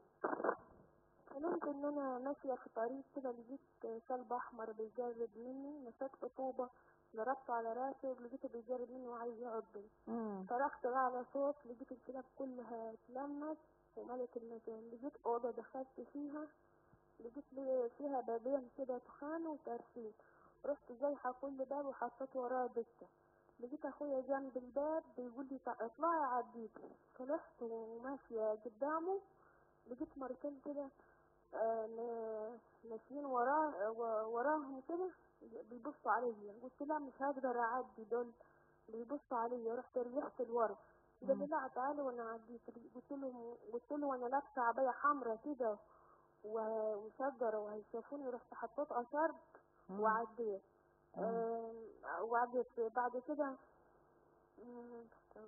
حلمت ان انا ماشية في طريق كده لقيت كلب احمر بيجرب مني مسكت طوبة ضربته على راسه لقيته بيجرب مني وعايز يعضني مم. صرخت بقى على صوت لقيت الكلاب كلها اتلمت وملت المكان لقيت اوضة دخلت فيها لقيت لي فيها بابين كده تخان وترسيم رحت زايحة كل باب وحطيت وراه دكة لقيت اخويا جنب الباب بيقول لي "طب اطلعي عديتي طلعت وماشية قدامه لقيت مرتين كده آه، م- ماشيين وراه و- وراهم كده بيبصوا عليا قلت لا مش هقدر اعدي دول بيبصوا عليا رحت رجعت لورا قال لي لا تعالوا وانا عديت قلت له قلت له وانا لابسه عبايه حمراء كده و- وشجره وهيشوفوني رحت حطيت اشر مم. وعديت آم، وعديت بعد كده مم،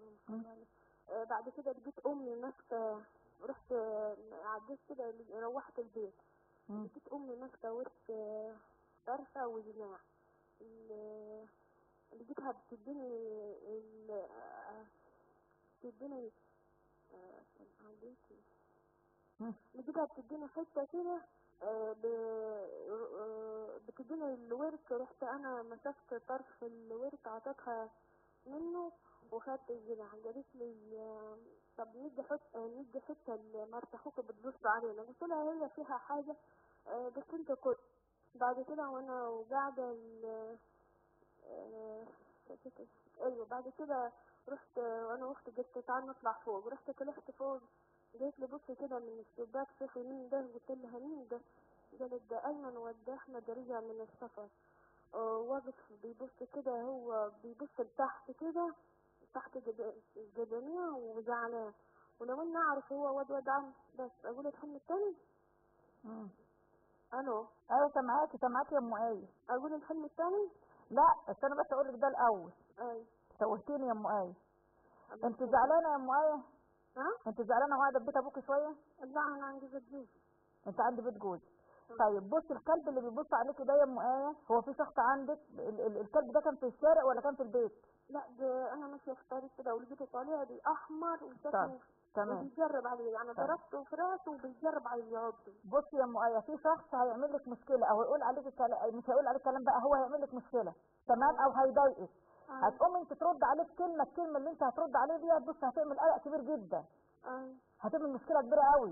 آه، بعد كده لقيت امي ماسكه رحت آه، عديت كده روحت البيت مم. لقيت امي ماسكه ورث آه، فرخه وجماع ال- لقيتها بتديني ال- آه، بتديني آه، كان عندي مم. لقيتها بتديني حته كده آه، ب- آه، بتديني الورك رحت انا مسكت طرف الورك عطيتها منه وخدت الجناح قالت لي آه، طب ندي حته ندي حته لمرت اخوك بتبص علينا قلت لها هي فيها حاجه آه، بس انت كنت بعد كده وانا وقاعده ال- آه، نسيت اسمه. ايوه بعد كده رحت آه، وانا واختي قلت تعال نطلع فوق رحت طلعت فوق قالت لي بص كده من الشباك شوفي مين ده قلت لها مين ده قالت ده ايمن ود احمد رجع من السفر آه، واقف بيبص كده هو بيبص لتحت كده تحت جد- الجدانية وزعلان ولو اني اعرف هو واد واد عم بس اقول الحلم التاني مم. الو ايوه سامعاكي سامعاكي يا ام ايه اقول الحلم التاني لا استنى بس اقول لك ده الاول اي توهتيني يا ام ايه انت زعلانه يا ام ايه ها انت زعلانه وقاعده في بيت ابوك شويه لا انا عندي جديد انت عند بيت جوزك طيب بص الكلب اللي بيبص عليكي ده يا ام ايه هو في شخص عندك ال- ال- الكلب ده كان في الشارع ولا كان في البيت لا ده انا ماشيه في طريق كده ولقيته طالع لي احمر طب وشكله تمام وبيجرب علي انا طيب. ضربته في راسه وبيجرب علي يعضه بصي يا ام ايه في شخص هيعمل لك مشكله او هيقول عليك الكلام مش هيقول عليك كلام بقى هو هيعمل لك مشكله تمام او هيضايقك هتقوم انت ترد عليه بكلمه الكلمه اللي انت هترد عليه ديت بص هتعمل قلق كبير جدا اي هتعمل مشكله كبيره قوي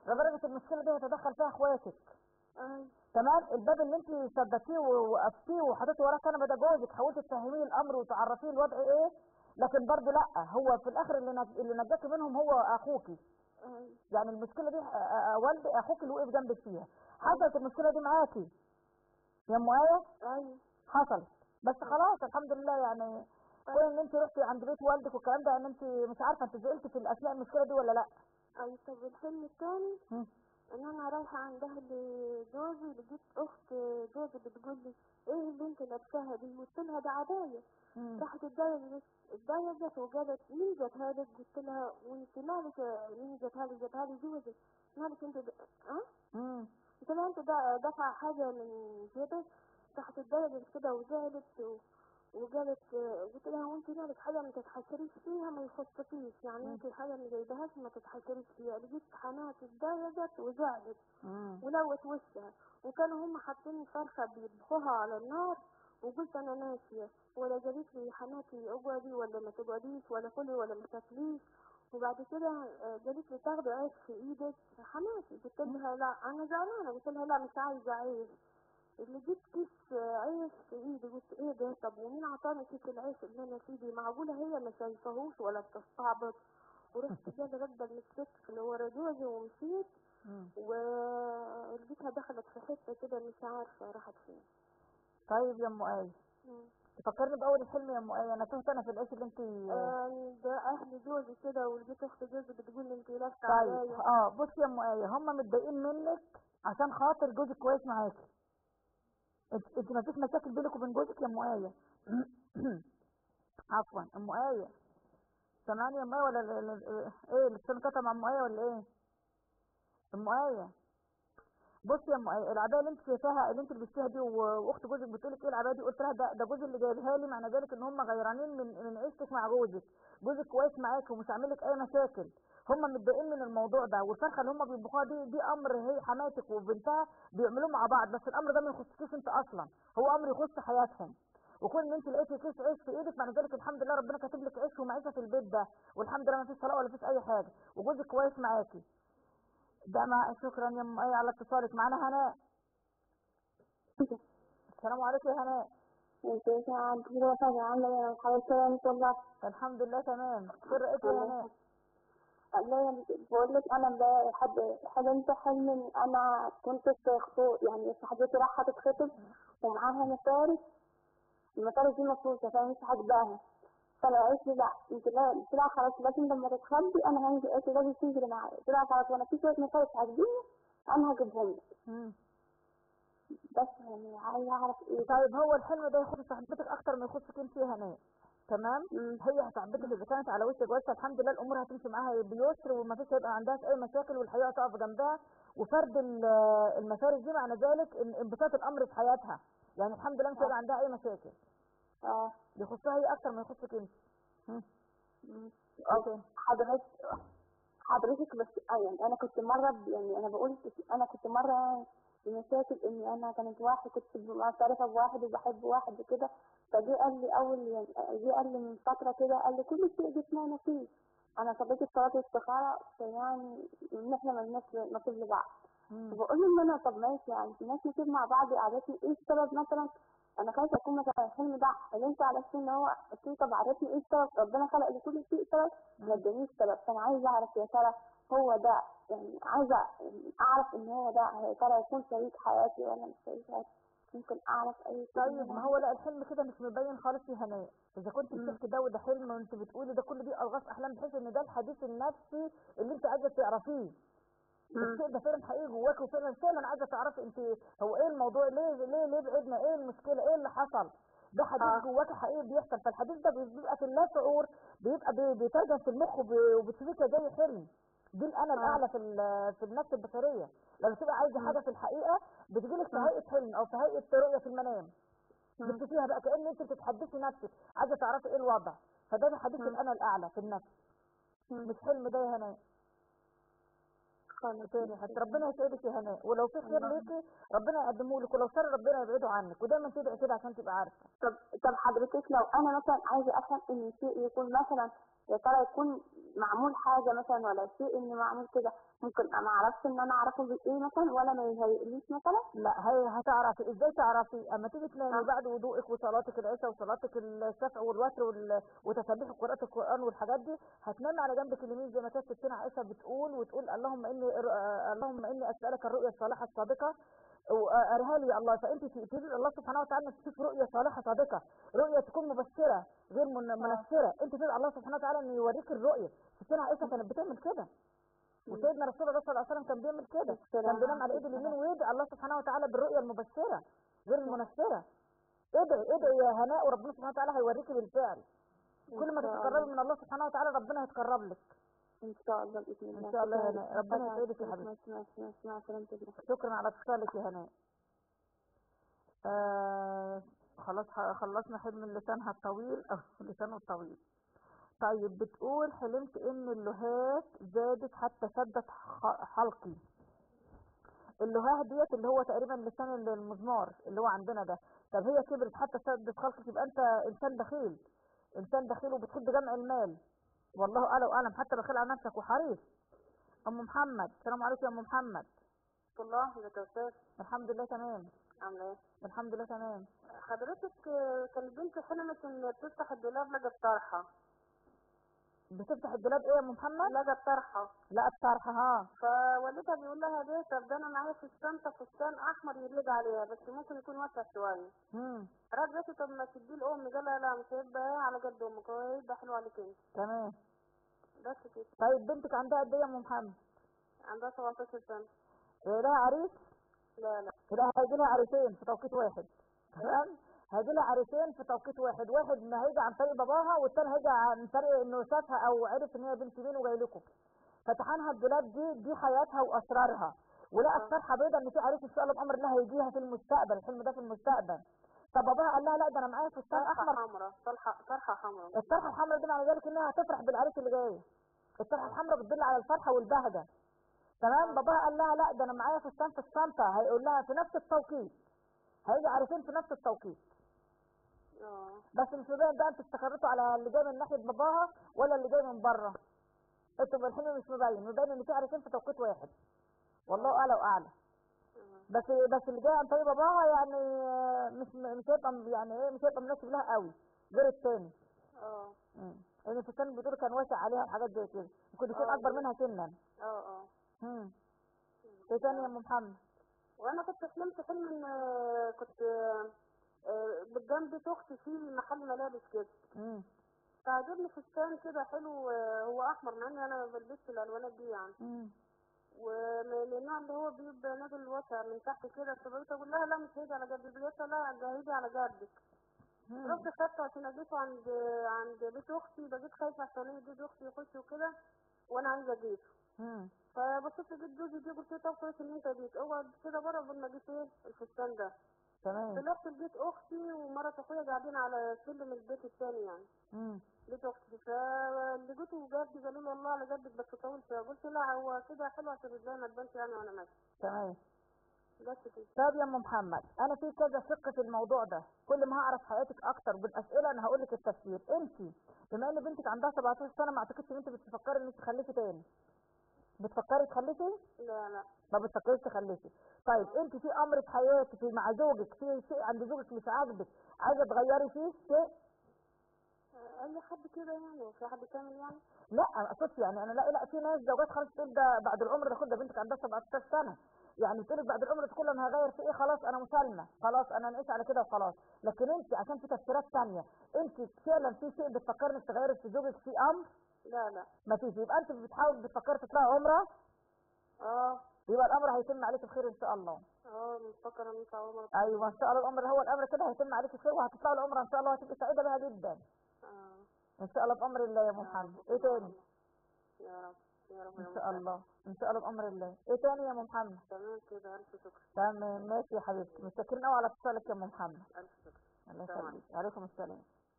لدرجه المشكله دي هيتدخل فيها اخواتك أيوة. تمام الباب اللي انت سدتيه ووقفتيه وحطيتيه وراه كنبه ده جوزك حاولتي تفهميه الامر وتعرفيه الوضع ايه لكن برضه لا هو في الاخر اللي نج... اللي نجاكي منهم هو اخوكي أيوة. يعني المشكله دي آه، آه، والد اخوك اللي وقف جنبك فيها حصلت المشكله دي معاكي يا ام ايه أيوة. حصلت بس خلاص الحمد لله يعني كون ان انت رحتي عند بيت والدك والكلام ده ان انت مش عارفه انت زعلتي في اثناء المشكله دي ولا لا أيوة طب الحلم التاني مم. ان انا رايحه عند اهل جوزي لقيت اخت جوزي بتقول لي ايه اللي انت لابساها دي قلت لها ده عبايه مم. راحت اتضايقت اتضايقت وقالت مين جابها لك قلت لها وانت مالك مين جابها لي جابها لي جوزي مالك انت د... اه مم. قلت لها انت دا- دافعه حاجه من جيبك راحت اتضايقت كده وزعلت و... وقالت قلت لها وانت مالك حاجه ما تتحسريش فيها ما يخصكيش يعني انت الحاجه اللي جايبهاش ما تتحسريش فيها لقيت حماتي اتضايقت وزعلت مم. ولوت وشها وكانوا هم حاطين فرخة بيطبخوها على النار وقلت انا ناسية ولا قالت لي حماتي اقعدي ولا ما تقعديش ولا كلي ولا ما تاكليش وبعد كده آه، قالت لي تاخدي عيش في ايدك حماتي قلت لها لا انا زعلانة قلت لها لا مش عايزة عيش اللي جبت كيس آه، عيش في ايدي قلت ايه ده طب ومين عطاني كيس العيش اللي انا فيه دي معقولة هي ما شايفاهوش ولا بتستعبط ورحت جايبة غدا من الست اللي ورا جوزي ومشيت مم. ولقيتها دخلت في حتة كده مش عارفة راحت فين طيب يا ام ايه مم. تفكرني باول الحلم يا ام ايه انا تهت انا في العيش اللي انت آه، ده أهل جوزي كده ولقيت أخت جوزي بتقول لي أنت لابسة طيب عباية اه بصي يا ام ايه هم متضايقين منك عشان خاطر جوزك كويس معاكي انت انت ما فيش مشاكل بينك وبين جوزك يا ام ايه عفوا ام ايه سامعاني يا ام ايه ولا ال- ال- ال- ايه اللسان قطع مع ام ايه ولا ايه ام ايه بصي يا ام ايه العبايه اللي انت شايفاها اللي انت لبستيها دي و- واخت جوزك بتقول لك ايه العبايه دي قلت لها ده ده جوزي اللي جايبها لي معنى ذلك ان هم غيرانين من من عيشتك مع جوزك جوزك كويس معاك ومش عامل لك اي مشاكل هم متضايقين من الموضوع ده والفرخه اللي هم بيطبخوها دي دي امر هي حماتك وبنتها بيعملوه مع بعض بس الامر ده ما يخصكيش انت اصلا هو امر يخص حياتهم وكون ان انت لقيتي كيس عيش في ايدك معنى ذلك الحمد لله ربنا كاتب لك عيش ومعيشه في البيت ده والحمد لله ما فيش طلاق ولا فيش اي حاجه وجوزك كويس معاكي ده ما شكرا يا ام ايه على اتصالك معانا هناء السلام عليكم يا هناء ازيك يا عبد الوهاب عاملة ايه أنا خلاص كده ان شاء الله الحمد لله تمام خير رأيك يا هناء الله بقول لك انا ب- حد حلمت حلم إن انا كنت في خطوط يعني صاحبتي رايحه تتخطب ومعاها مصاري المصاري دي مفروضة فانا مش عاجباها فانا قالت لي لا انت لا قلت لها خلاص لازم لما تتخبي انا هنزل قالت لي لازم تنزلي معايا قلت لها خلاص وانا في شويه مصاري عاجبيني انا هجيبهم لك مم. بس يعني عايزه اعرف ايه طيب هو الحلم ده يخص صاحبتك اكتر ما يخصك انت يا هناء تمام مم. هي صاحبتك اذا كانت على وش جوازها الحمد لله الامور هتمشي معاها بيسر وما فيش هيبقى عندها اي مشاكل والحقيقه تقف جنبها وفرد ال- المفارق دي معنى ذلك ان انبساط الامر في حياتها يعني الحمد لله مش هيبقى عندها اي مشاكل اه يخصها هي اكتر ما يخصك انت مم. مم. اوكي حضرتك حضرتك بس آه يعني انا كنت مره ب- يعني انا بقول انا كنت مره بمشاكل اني انا كانت واحد كنت معترفه بواحد وبحب واحد وكده فجه قال لي اول يعني جه قال لي من فتره كده قال لي كل شيء جسمه نصيب انا صليت صلاه الاستخاره فيعني ان احنا ملناش نصيب لبعض مم. فبقول له ان انا طب ماشي يعني الناس نصيب مع بعض قعدتني ايه السبب مثلا انا خايفه اكون مثلا الحلم ده حلمت على اساس ان هو قلت له طب عرفني ايه السبب ربنا خلق لكل شيء سبب ما ادانيش سبب فانا عايزه اعرف يا ترى هو ده يعني عايزه يعني اعرف ان هو ده يا ترى يكون شريك حياتي ولا مش شريك حياتي ممكن اعرف اي شيء طيب ما هو لا الحلم كده مش مبين خالص يا هناء اذا كنت مم. بتحكي ده وده حلم وانت بتقولي ده كل دي الغاز احلام بحيث ان ده الحديث النفسي اللي انت عايزه تعرفيه الشيء ده فعلا حقيقي جواك وفعلا فعلا عايزه تعرفي انت هو ايه الموضوع ليه ليه ليه بعدنا ايه المشكله ايه اللي حصل ده حديث آه. جواك حقيقي بيحصل فالحديث ده بيبقى في اللا شعور بيبقى بي- بيترجم في المخ وب- وبتشوفيه زي حلم دي الانا الاعلى في ال- في النفس البشريه لما تبقى عايزه حاجه في الحقيقه بتجيلك في هيئه حلم او في هيئه رؤيه في المنام بتشوفيها بقى كأن انت بتتحدثي نفسك عايزه تعرفي ايه الوضع فده ده حديث الانا الاعلى في النفس مش حلم ده يا هناء خالص تاني حتى ربنا يسعدك يا هناء ولو في خير ليكي ربنا يقدمه لك ولو شر ربنا يبعده عنك ودايما تدعي كده عشان تبقى عارفه طب طب حضرتك لو انا مثلا عايزه افهم ان شيء يكون مثلا يا ترى يكون معمول حاجه مثلا ولا شيء اني معمول كده ممكن ما اعرفش ان انا اعرفه بايه مثلا ولا ما يهيئليش مثلا لا هي هتعرفي ازاي تعرفي اما تيجي تنامي بعد وضوءك وصلاتك العشاء وصلاتك الشفع والوتر وال- وتسبيح وقراءة القرآن والحاجات دي هتنامي على جنبك اليمين زي ما كانت ستنا عائشة بتقول وتقول اللهم اني آه، اللهم اني اسألك الرؤيا الصالحة الصادقة وارها لي يا الله فانت تريد الله سبحانه وتعالى انك تشوف رؤيا صالحة صادقة رؤيا تكون مبشرة غير من- منفرة انت تدعي الله سبحانه وتعالى انه يوريك الرؤيا ستنا عائشة كانت بتعمل كده وسيدنا رسول الله صلى الله عليه وسلم كان بيعمل كده كان بينام على ايد اليمين ويدعي الله سبحانه وتعالى بالرؤيا المبشره غير المنفره ادعي ادعي يا هناء وربنا سبحانه وتعالى هيوريكي بالفعل كل ما إن شاء تتقربي الله. من الله سبحانه وتعالى ربنا هيتقرب لك ان شاء الله باذن الله ان شاء الله يا هناء ربنا يسعدك يا حبيبتي مع مع مع سلامة الله شكرا على اتصالك يا هناء آه خلاص ح- خلصنا حلم لسانها الطويل اه لسانه الطويل طيب بتقول حلمت ان اللهات زادت حتى سدت ح- حلقي اللهاه ديت اللي هو تقريبا لسان ال- المزمار اللي هو عندنا ده طب هي كبرت حتى سدت خلقك يبقى انت انسان بخيل انسان بخيل وبتحب جمع المال والله اعلى واعلم حتى بخيل على نفسك وحريص ام محمد السلام عليكم يا ام محمد الله ازيك يا استاذ الحمد لله تمام عامله ايه الحمد لله تمام حضرتك آه، كانت بنتي حلمت ان بتفتح الدولاب لقت طرحه بتفتح الدولاب ايه يا ام محمد لقت طرحه لا الطرحه ها فوالدها بيقول لها ليه طب ده انا معايا في الشنطه فستان احمر يليق عليها بس ممكن يكون واسع شويه امم رجعت طب ما تديه لامي قال لها لا مش هيبقى ايه على قد امك هو هيبقى حلو عليك انت تمام بس كده طيب بنتك عندها قد ايه يا ام محمد عندها 17 سنه إيه لها عريس لا لا لا هيجي لها عريسين في توقيت واحد تمام هيجي لها عريسين في توقيت واحد واحد ما هيجي عن طريق باباها والتاني هيجي عن طريق انه شافها او عرف ان هي بنت مين وجاي لكم فتحانها الدولاب دي دي حياتها واسرارها ولقت طرحه بيضاء ان في عريس ان شاء الله بامر الله هيجيها في المستقبل الحلم ده في المستقبل فباباها قال لها لا ده انا معايا فستان طرحه احمر حمراء طرحه طرحه حمراء الطرحه الحمراء دي معنى ذلك انها هتفرح بالعريس اللي جاي الطرحه الحمراء بتدل على الفرحه والبهجه تمام باباها قال لها لا ده انا معايا فستان في الشنطه هيقول لها في نفس التوقيت هيجي عريسين في نفس التوقيت اه بس مش مبين بقى انتوا استقريتوا على اللي جاي من ناحيه باباها ولا اللي جاي من بره انتوا الحلم مش مبين مبين ان في عريسين في توقيت واحد والله اعلى واعلى بس بس اللي جاي عن طريق باباها يعني آه، مش مش هيبقى يعني ايه مش هيبقى مناسب لها قوي غير التاني اه امم لان الفستان بتقول كان واسع عليها وحاجات زي كده ممكن يكون آه. اكبر منها سنا اه اه امم ايه تاني يا ام محمد وانا كنت حلمت حلم ان آه، كنت آه، آه، قدام بيت اختي في محل ملابس كده امم فعجبني فستان كده حلو آه، هو احمر مع اني انا ما بلبسش الالوانات دي يعني امم ومن النوع اللي هو بيبقى نازل واسع من تحت كده فبقيت اقول لها لا مش هيجي على قد البيت لا ده هيجي على قدك رحت خدته عشان اجيبه عند عند بيت اختي بقيت خايفه عشان يجي بيت اختي يخش وكده وانا عايزه اجيبه امم فبصيت لقيت جوزي جه قلت له طب كويس ان انت جيت اقعد كده بره قبل ما جيت ايه الفستان ده تمام طلعت لبيت اختي ومرات اخويا قاعدين على سلم البيت الثاني يعني امم بيت اختي فلقيته جدي قالوا له الله على جدك بس طول شويه قلت لا هو كده حلو عشان رجلي ما تبانش يعني وانا ماشي تمام بس كده طب يا ام محمد انا في كذا شق في الموضوع ده كل ما هعرف حياتك اكتر بالاسئله انا هقول لك التفسير انت بما ان بنتك عندها 17 سنه ما اعتقدش ان انت بتفكري انك تخلفي تاني بتفكري تخلفي لا لا ما بتفكريش تخلفي طيب انت في امر في حياتك في مع زوجك في شيء عند زوجك مش عاجبك عايزه تغيري فيه شيء اي حد كده يعني وفي حد كامل يعني لا انا اقصدش يعني انا لا لا في ناس زوجات خلاص تقول ده بعد العمر ده خد ده بنتك عندها 17 سنه يعني تقول لك بعد العمر ده كله انا هغير في ايه خلاص انا مسالمه خلاص انا نقيس على كده وخلاص لكن انت عشان في تفسيرات ثانيه انت فعلا في شيء بتفكري انك تغيري في زوجك في امر لا لا ما فيش يبقى انت بتحاول بتفكري تطلعي عمره اه يبقى الامر هيتم عليك بخير ان شاء الله اه مفكر ان انت عمر ايوه ان شاء الله الامر هو الامر كده هيتم عليك بخير وهتطلعي العمره ان شاء الله وهتبقي سعيده بها جدا اه ان شاء الله بامر الله يا محمد ايه تاني يا رب يا رب يا ان شاء مساء. الله ان شاء الله بامر الله ايه تاني يا ام محمد تمام كده الف شكر تمام ماشي يا حبيبتي متشكرين قوي على اتصالك يا ام محمد الف شكر الله السلام يخليك عليكم السلام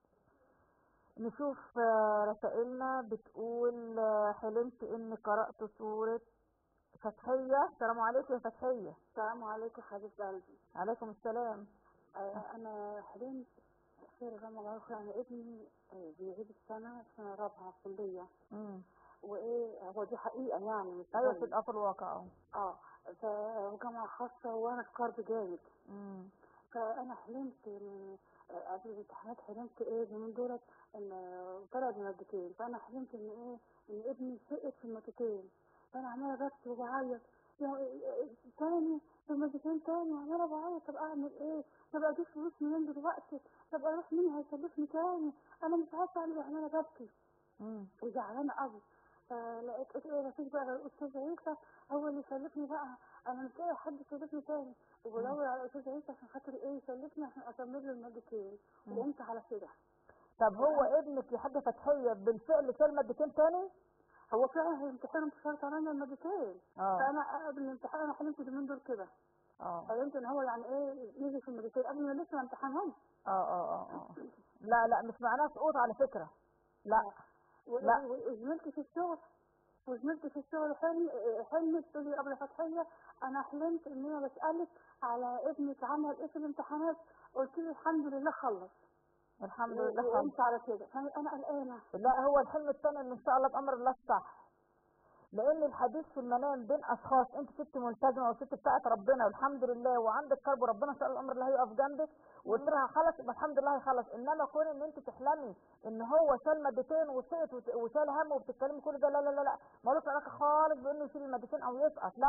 نشوف آه، رسائلنا بتقول آه، حلمت اني قرأت سورة فتحية السلام عليكم يا فتحية السلام عليكم حبيبة قلبي عليكم السلام آه، انا حلمت خير رمى الله خير انا ابني آه، بيعيد السنه سنه رابعه كليه مم. وايه هو دي حقيقه يعني مش ايوه ظن. في الأ- في الواقع اه اه ف- وجامعه خاصه وانا في قرض جامد مم. فانا حلمت من آه، قبل الامتحانات حلمت ايه من دولت ان طلع بمادتين فانا حلمت ان ايه ان ابني سقط في المادتين فانا عماله ببكي وبعيط يا- تاني في المادتين تاني عماله بعيط طب اعمل ايه طب اجيب فلوس منين دلوقتي طب اروح مين هيسلفني تاني انا مش عارفه اعمل ايه عماله ببكي مم. وزعلانه قوي فلقيت قلت ايه مفيش بقى غير الاستاذ عيسى هو اللي يسلفني بقى انا مش لاقي حد يسلفني تاني وبدور على الاستاذ عيسى عشان خاطر ايه يسلفني عشان اكمل له المادتين مم. وقمت على كده طب هو ابنك يا حاجة فتحية بالفعل شال مادتين تاني؟ هو فعلا هيمتحن انتصرت علينا المادتين اه فانا قبل الامتحان انا حلمت اليومين دول كده اه حلمت ان هو يعني ايه يجي في المادتين قبل ما لسه ما امتحنهمش اه اه اه اه لا لا مش معناه سقوط على فكرة لا و- لا. و- وزميلتي في الشغل وزميلتي في الشغل حلم حلمت تقول لي قبل فتحية انا حلمت ان انا بسألك على ابنك عمل ايه في الامتحانات قلت لي الحمد لله خلص الحمد لله خلاص وقمت على كده فانا انا قلقانه لا هو الحلم الثاني اللي ان شاء الله بامر الله الصح لان الحديث في المنام بين اشخاص انت ست ملتزمه وست بتاعت ربنا والحمد لله وعندك قلب وربنا ان شاء الله الامر الله هيقف جنبك وقلت لها خلص يبقى الحمد لله هيخلص انما كون ان انت تحلمي ان هو شال مادتين وسقط وت- وشال هم وبتتكلمي كل ده لا لا لا لا ملوش علاقه خالص بانه يشيل المادتين او يسقط لا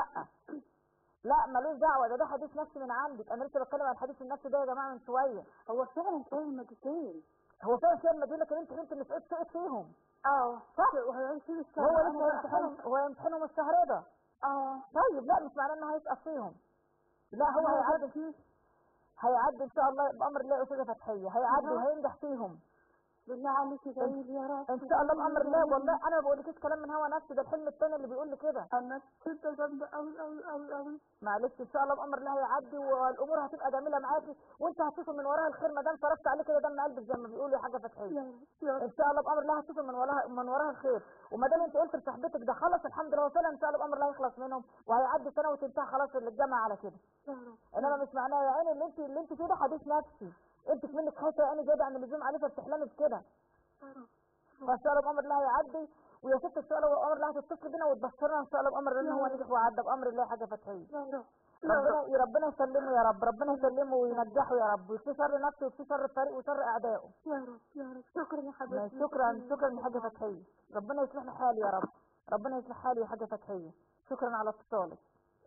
لا ملوش دعوه ده ده حديث نفسي من عندك انا لسه بتكلم عن الحديث النفسي ده يا جماعه من شويه هو فعلا شايل المادتين هو فعلا شال المادتين لكن انت حلمت ان سقط سقط فيهم اه صح وهيشيل السنه هو أنا لسه بقى يمتحنهم حلمت- هو يمتحنهم الشهر ده اه طيب لا مش معناه انه هيسقط فيهم لا هو هو هيعدي فيه هيعدي ان شاء الله بامر الله يا استاذه فتحيه هيعدي أها. وهينجح فيهم بالله عليك ادعي لي يا رب ان شاء الله بامر الله والله انا ما بقولكيش كلام من هوا نفسي ده الحلم الثاني اللي بيقول لي كده انا كده جامده قوي قوي قوي قوي معلش ان شاء الله بامر الله هيعدي والامور هتبقى جميله معاكي وانت هتشوفي من وراها الخير ما دام صرفت عليه كده دم قلبك زي ما بيقولوا يا حاجه فتحيه يا رب يا رب ان شاء الله بامر الله هتشوفي من وراها من وراها الخير وما دام انت قلت لصاحبتك ده خلص الحمد لله وفعلا ان شاء الله بامر الله هيخلص منهم وهيعدي سنه وتنتهي خلاص الجامعه على كده يا رب انما مش معناه يا عيني اللي انت اللي انت فيه ده حديث نفسي انت في منك خايفه يا عيني زياده عن اللزوم عليه فبتحلمي بكده يا رب فان شاء الله بامر الله هيعدي ويا ست ان شاء الله بامر الله هتتصل بينا وتبشرنا ان شاء الله بامر الله ان هو نجح وعدى بامر الله حاجه فتحيه يا رب ربنا يا ربنا يسلمه يا رب ربنا يسلمه وينجحه يا رب ويكفي شر نفسه ويكفي شر الطريق وشر اعدائه يا رب يا رب شكرا يا حبيبتي ماشي، شكرا شكرا يا حاجه فتحيه ربنا يصلح لي حالي يا رب ربنا يصلح حالي يا حاجه فتحيه شكرا على اتصالك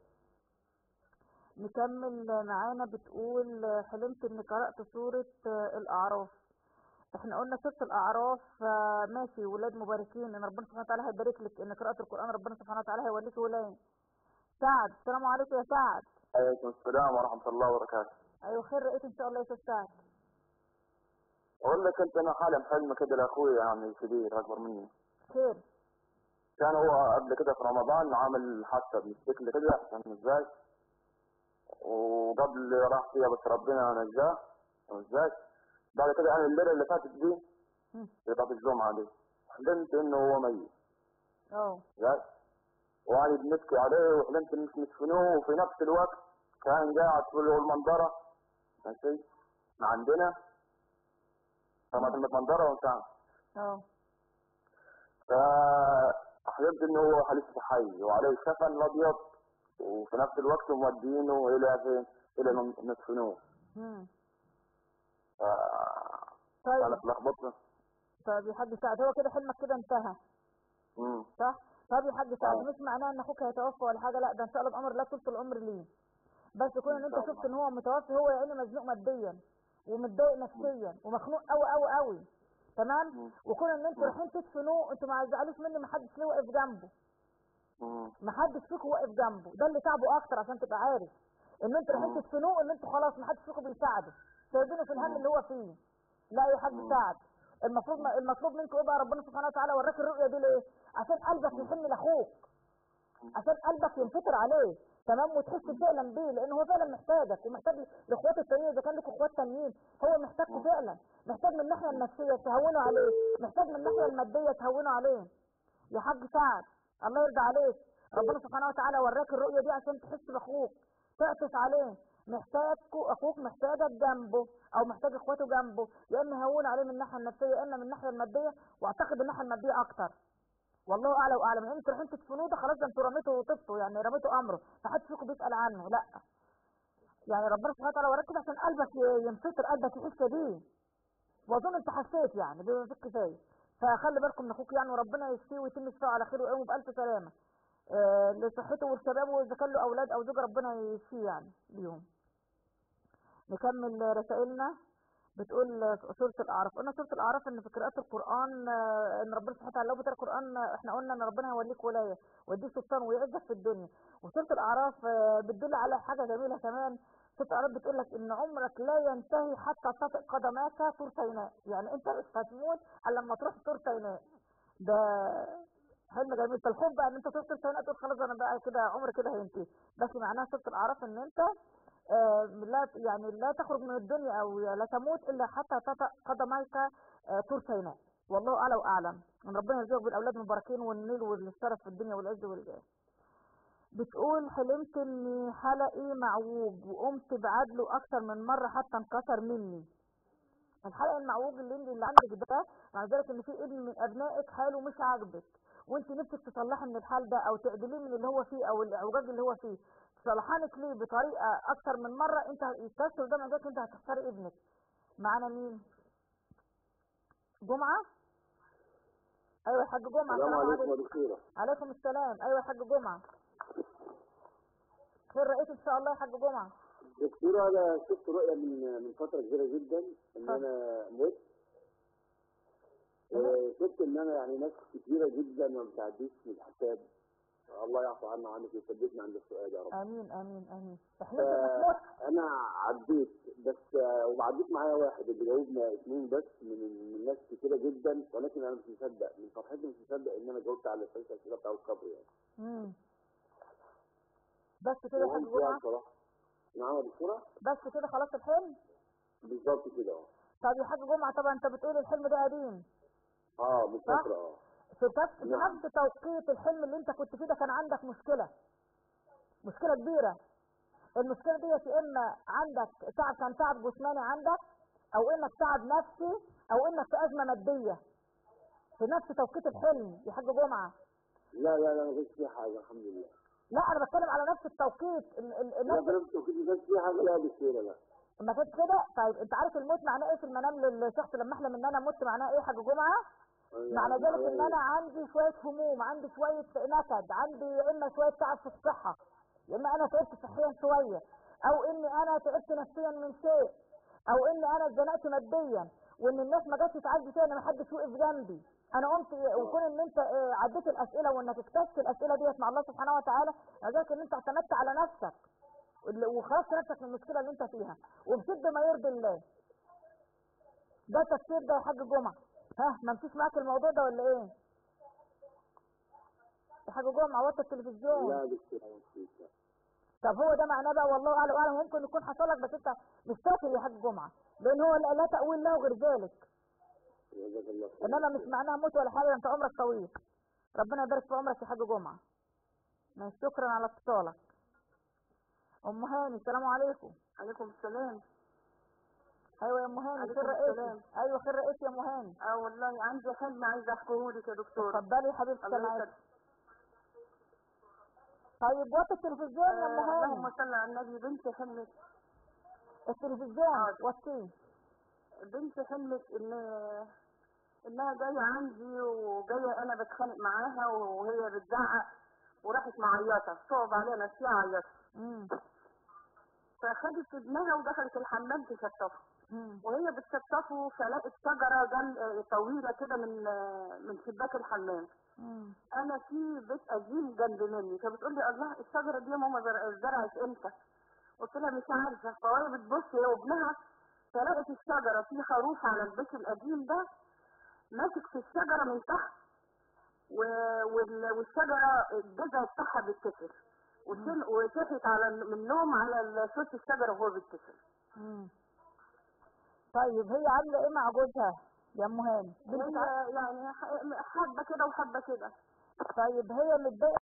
نكمل معانا بتقول حلمت اني قرأت سورة الأعراف احنا قلنا سورة الأعراف آه، ماشي ولاد مباركين ان ربنا سبحانه وتعالى هيبارك لك ان قراءة القرآن ربنا سبحانه وتعالى هيوليك ولاد سعد السلام عليكم يا سعد عليكم السلام ورحمة الله وبركاته ايوه خير رأيت ان شاء الله يا استاذ سعد أقول لك أنت أنا حالم حلم كده لأخوي يعني كبير أكبر مني خير كان هو قبل كده في رمضان عامل حادثة بالسكل كده فاهم ازاي؟ وقبل راح فيها بس ربنا نجاه فاهم ازاي؟ بعد كده أنا الليلة اللي فاتت دي مم. بتاعت الجمعة دي حلمت إنه هو ميت اه ازاي؟ وأنا بنبكي عليه وحلمت إن ندفنوه وفي نفس الوقت كان قاعد في المنظرة ماشي من عندنا طبعا كلمة منظرة وبتاع اه فحلمت انه هو لسه حي وعليه الكفن الابيض وفي نفس الوقت مودينه الى فين؟ الى من- ندفنوه مم. ف... طيب انا اتلخبطت طيب يا حاج سعد هو كده حلمك كده انتهى مم. صح طب يا حاج سعد آه. مش معناه ان اخوك هيتوفى ولا حاجه لا ده ان شاء الله بامر الله طول العمر ليه بس يكون ان إن انت شاء شفت الله. ان هو متوفي هو يا عيني مزنوق ماديا ومتضايق نفسيا ومخنوق قوي قوي قوي تمام مم. وكون ان انتوا رايحين تدفنوه انتوا ما تزعلوش مني ما حدش ليه واقف جنبه مم. ما حدش فيكم واقف جنبه ده اللي تعبه اكتر عشان تبقى عارف ان انتوا رايحين مم. تدفنوه ان انتوا خلاص ما حدش فيكم بيساعده سايبينه في الهم مم. اللي هو فيه لا يا حاج مم. سعد المفروض المطلوب منكم ايه بقى ربنا سبحانه وتعالى وراك الرؤيه دي ليه عشان قلبك يحن لاخوك عشان قلبك ينفطر عليه تمام وتحس فعلا بيه لان هو فعلا محتاجك ومحتاج لاخواته التانيين اذا كان لكم اخوات تانيين هو محتاجكم فعلا محتاج من الناحيه النفسيه تهونوا عليه محتاج من الناحيه الماديه تهونوا عليه يا حاج سعد الله يرضى عليك ربنا سبحانه وتعالى وراك الرؤيه دي عشان تحس باخوك تعطف عليه محتاج اخوك محتاجك جنبه او محتاج اخواته جنبه يا اما يهون عليه من الناحيه النفسيه يا اما من الناحيه الماديه واعتقد الناحيه الماديه اكتر والله اعلى واعلم ان انتوا رايحين تدفنوه ده خلاص ده انتوا رميتوا وطفتوا يعني رميتوا امره فحدش فيكم بيسال عنه لا يعني ربنا سبحانه وتعالى وراك كده عشان قلبك ي- ينفطر قلبك يحس بيه واظن انت حسيت يعني بما فيك كفايه فخلي بالكم من اخوك يعني وربنا يشفيه ويتم شفاعه على خير ويقومه بالف سلامه آه لصحته والشباب واذا كان له اولاد او زوجه ربنا يشفيه يعني ليهم نكمل رسائلنا بتقول سورة الأعراف قلنا سورة الأعراف إن في قراءة القرآن آه، إن ربنا سبحانه وتعالى لو بتقرأ القرآن آه، إحنا قلنا إن ربنا هيوليك ولاية ويديك سلطان ويعزك في الدنيا وسورة الأعراف آه، بتدل على حاجة جميلة كمان سورة الأعراف بتقول لك إن عمرك لا ينتهي حتى تطئ قدماك طور سيناء يعني أنت مش هتموت إلا لما تروح طور سيناء ده حلم جميل فالخوف بقى ان انت تروح طور سيناء تقول خلاص انا بقى كده عمري كده هينتهي بس معناها سورة الأعراف ان انت آه، لا يعني لا تخرج من الدنيا او لا تموت الا حتى تطأ قدميك آه، طور سيناء والله اعلى واعلم ان ربنا يرزقك بالاولاد المباركين والنيل والشرف في الدنيا والعز والجاه بتقول حلمت اني حلقي معوج وقمت بعدله اكتر من مره حتى انكسر مني الحلقه المعوج اللي اللي عندك ده مع ذلك ان في ابن من ابنائك حاله مش عاجبك وانت نفسك تصلحي من الحال ده او تعدليه من اللي هو فيه او الاعوجاج اللي هو فيه تصلحانك ليه بطريقه اكتر من مره انت يكسر ده مع ذلك انت هتخسري ابنك معانا مين جمعه ايوه يا حاج جمعه السلام عليكم يا دكتورة عليكم السلام ايوه يا حاج جمعه خير رئيس ان شاء الله يا حاج جمعه دكتورة أنا شفت رؤية من من فترة كبيرة جدا إن أنا مت آه، شفت إن أنا يعني ناس كتيرة جدا ما بتعديش من الحساب الله يعفو عنا وعنك ويثبتنا عند السؤال يا رب امين امين امين احنا انك مت فأنا عديت بس آه، وعديت معايا واحد اللي جاوبنا اثنين بس من من ناس كتيرة جدا ولكن أنا مش مصدق من فرحتي مش مصدق إن أنا جاوبت على الثلاث أسئلة بتاع القبر يعني امم بس كده يا حاج وقمت يعني جمعه بصراحة نعم يا دكتورة بس كده خلاص الحلم بالظبط كده اه طب يا حاج جمعه طبعا انت بتقول الحلم ده قديم اه من صح؟ فترة اه في نفس في نعم. نفس توقيت الحلم اللي انت كنت فيه ده كان عندك مشكله مشكله كبيره المشكله دي يا اما عندك تعب كان تعب جسماني عندك او انك تعب نفسي او انك في ازمه ماديه في نفس توقيت الحلم يا حاج جمعه لا لا لا ما كانش فيها حاجة الحمد لله لا انا بتكلم على نفس التوقيت ال- ال- لا النفس ده نفسه كده ما كانش فيها حاجة لا يا دكتورة لا ما كانش كده طيب انت عارف الموت معناه ايه في المنام للشخص لما احلم ان انا مت معناه ايه يا حاج جمعه معنى ذلك ان انا عندي شويه هموم عندي شويه نكد عندي يا اما شويه تعب في الصحه يا اما انا تعبت صحيا شويه او اني انا تعبت نفسيا من شيء او اني انا اتزنقت ماديا وان الناس ما جاتش تعدي فيا انا ما حدش وقف جنبي انا قمت وكون ان انت اه، عديت الاسئله وانك اكتشفت الاسئله ديت مع الله سبحانه وتعالى مع ذلك ان انت اعتمدت على نفسك وخرجت نفسك من المشكله اللي انت فيها وبشد ما يرضي الله ده التفسير ده يا حاج جمعه ها ما مشيش معاك الموضوع ده ولا ايه يا حاج جمعه وطي التلفزيون لا يا دكتورة ما فيش لا. طب هو ده معناه بقى والله اعلم اعلم ممكن يكون حصل لك بس انت مش فاكر يا حاج جمعه لان هو لا لا تاويل له غير ذلك جزاك الله خير انما مش معناها موت ولا حاجه ده انت عمرك طويل ربنا يبارك في عمرك يا حاج جمعه ماشي شكرا على اتصالك ام هاني السلام عليكم عليكم السلام ايوه يا ام هاني عليكم خير رئيسي السلام. ايوه خير رئيسي يا ام هاني اه والله عندي حلم عايزه احكيه لك يا دكتور اتفضلي يا حبيبتي الله سامعاكي يسلمك. طيب وطي التلفزيون يا ام آه، هاني اللهم صل على النبي بنتي حلمت التلفزيون وطيه بنتي حلمت ان انها جايه عندي وجايه انا بتخانق معاها وهي بتزعق وراحت معيطه صعب عليها نفسها عيطت امم فاخدت ابنها ودخلت الحمام تشطفه امم وهي بتشطفه فلقت شجره جنب آه، طويله كده من آه، من شباك الحمام امم انا في بيت قديم جنب مني فبتقول لي الله الشجره دي يا ماما زر- زرعت امتى قلت لها مش عارفه فهي بتبص هي وابنها فلقت الشجره في خروف على البيت القديم ده ماسك في الشجره من تحت و... وال... والشجره الجذع بتاعها بيتكسر وشل... وشافت على من النوم على صوت الشجره وهو بيتكسر امم طيب هي عامله ايه مع جوزها يا ام هاني بنتك هي يعني ح- حبه كده وحبه كده طيب هي متضايقه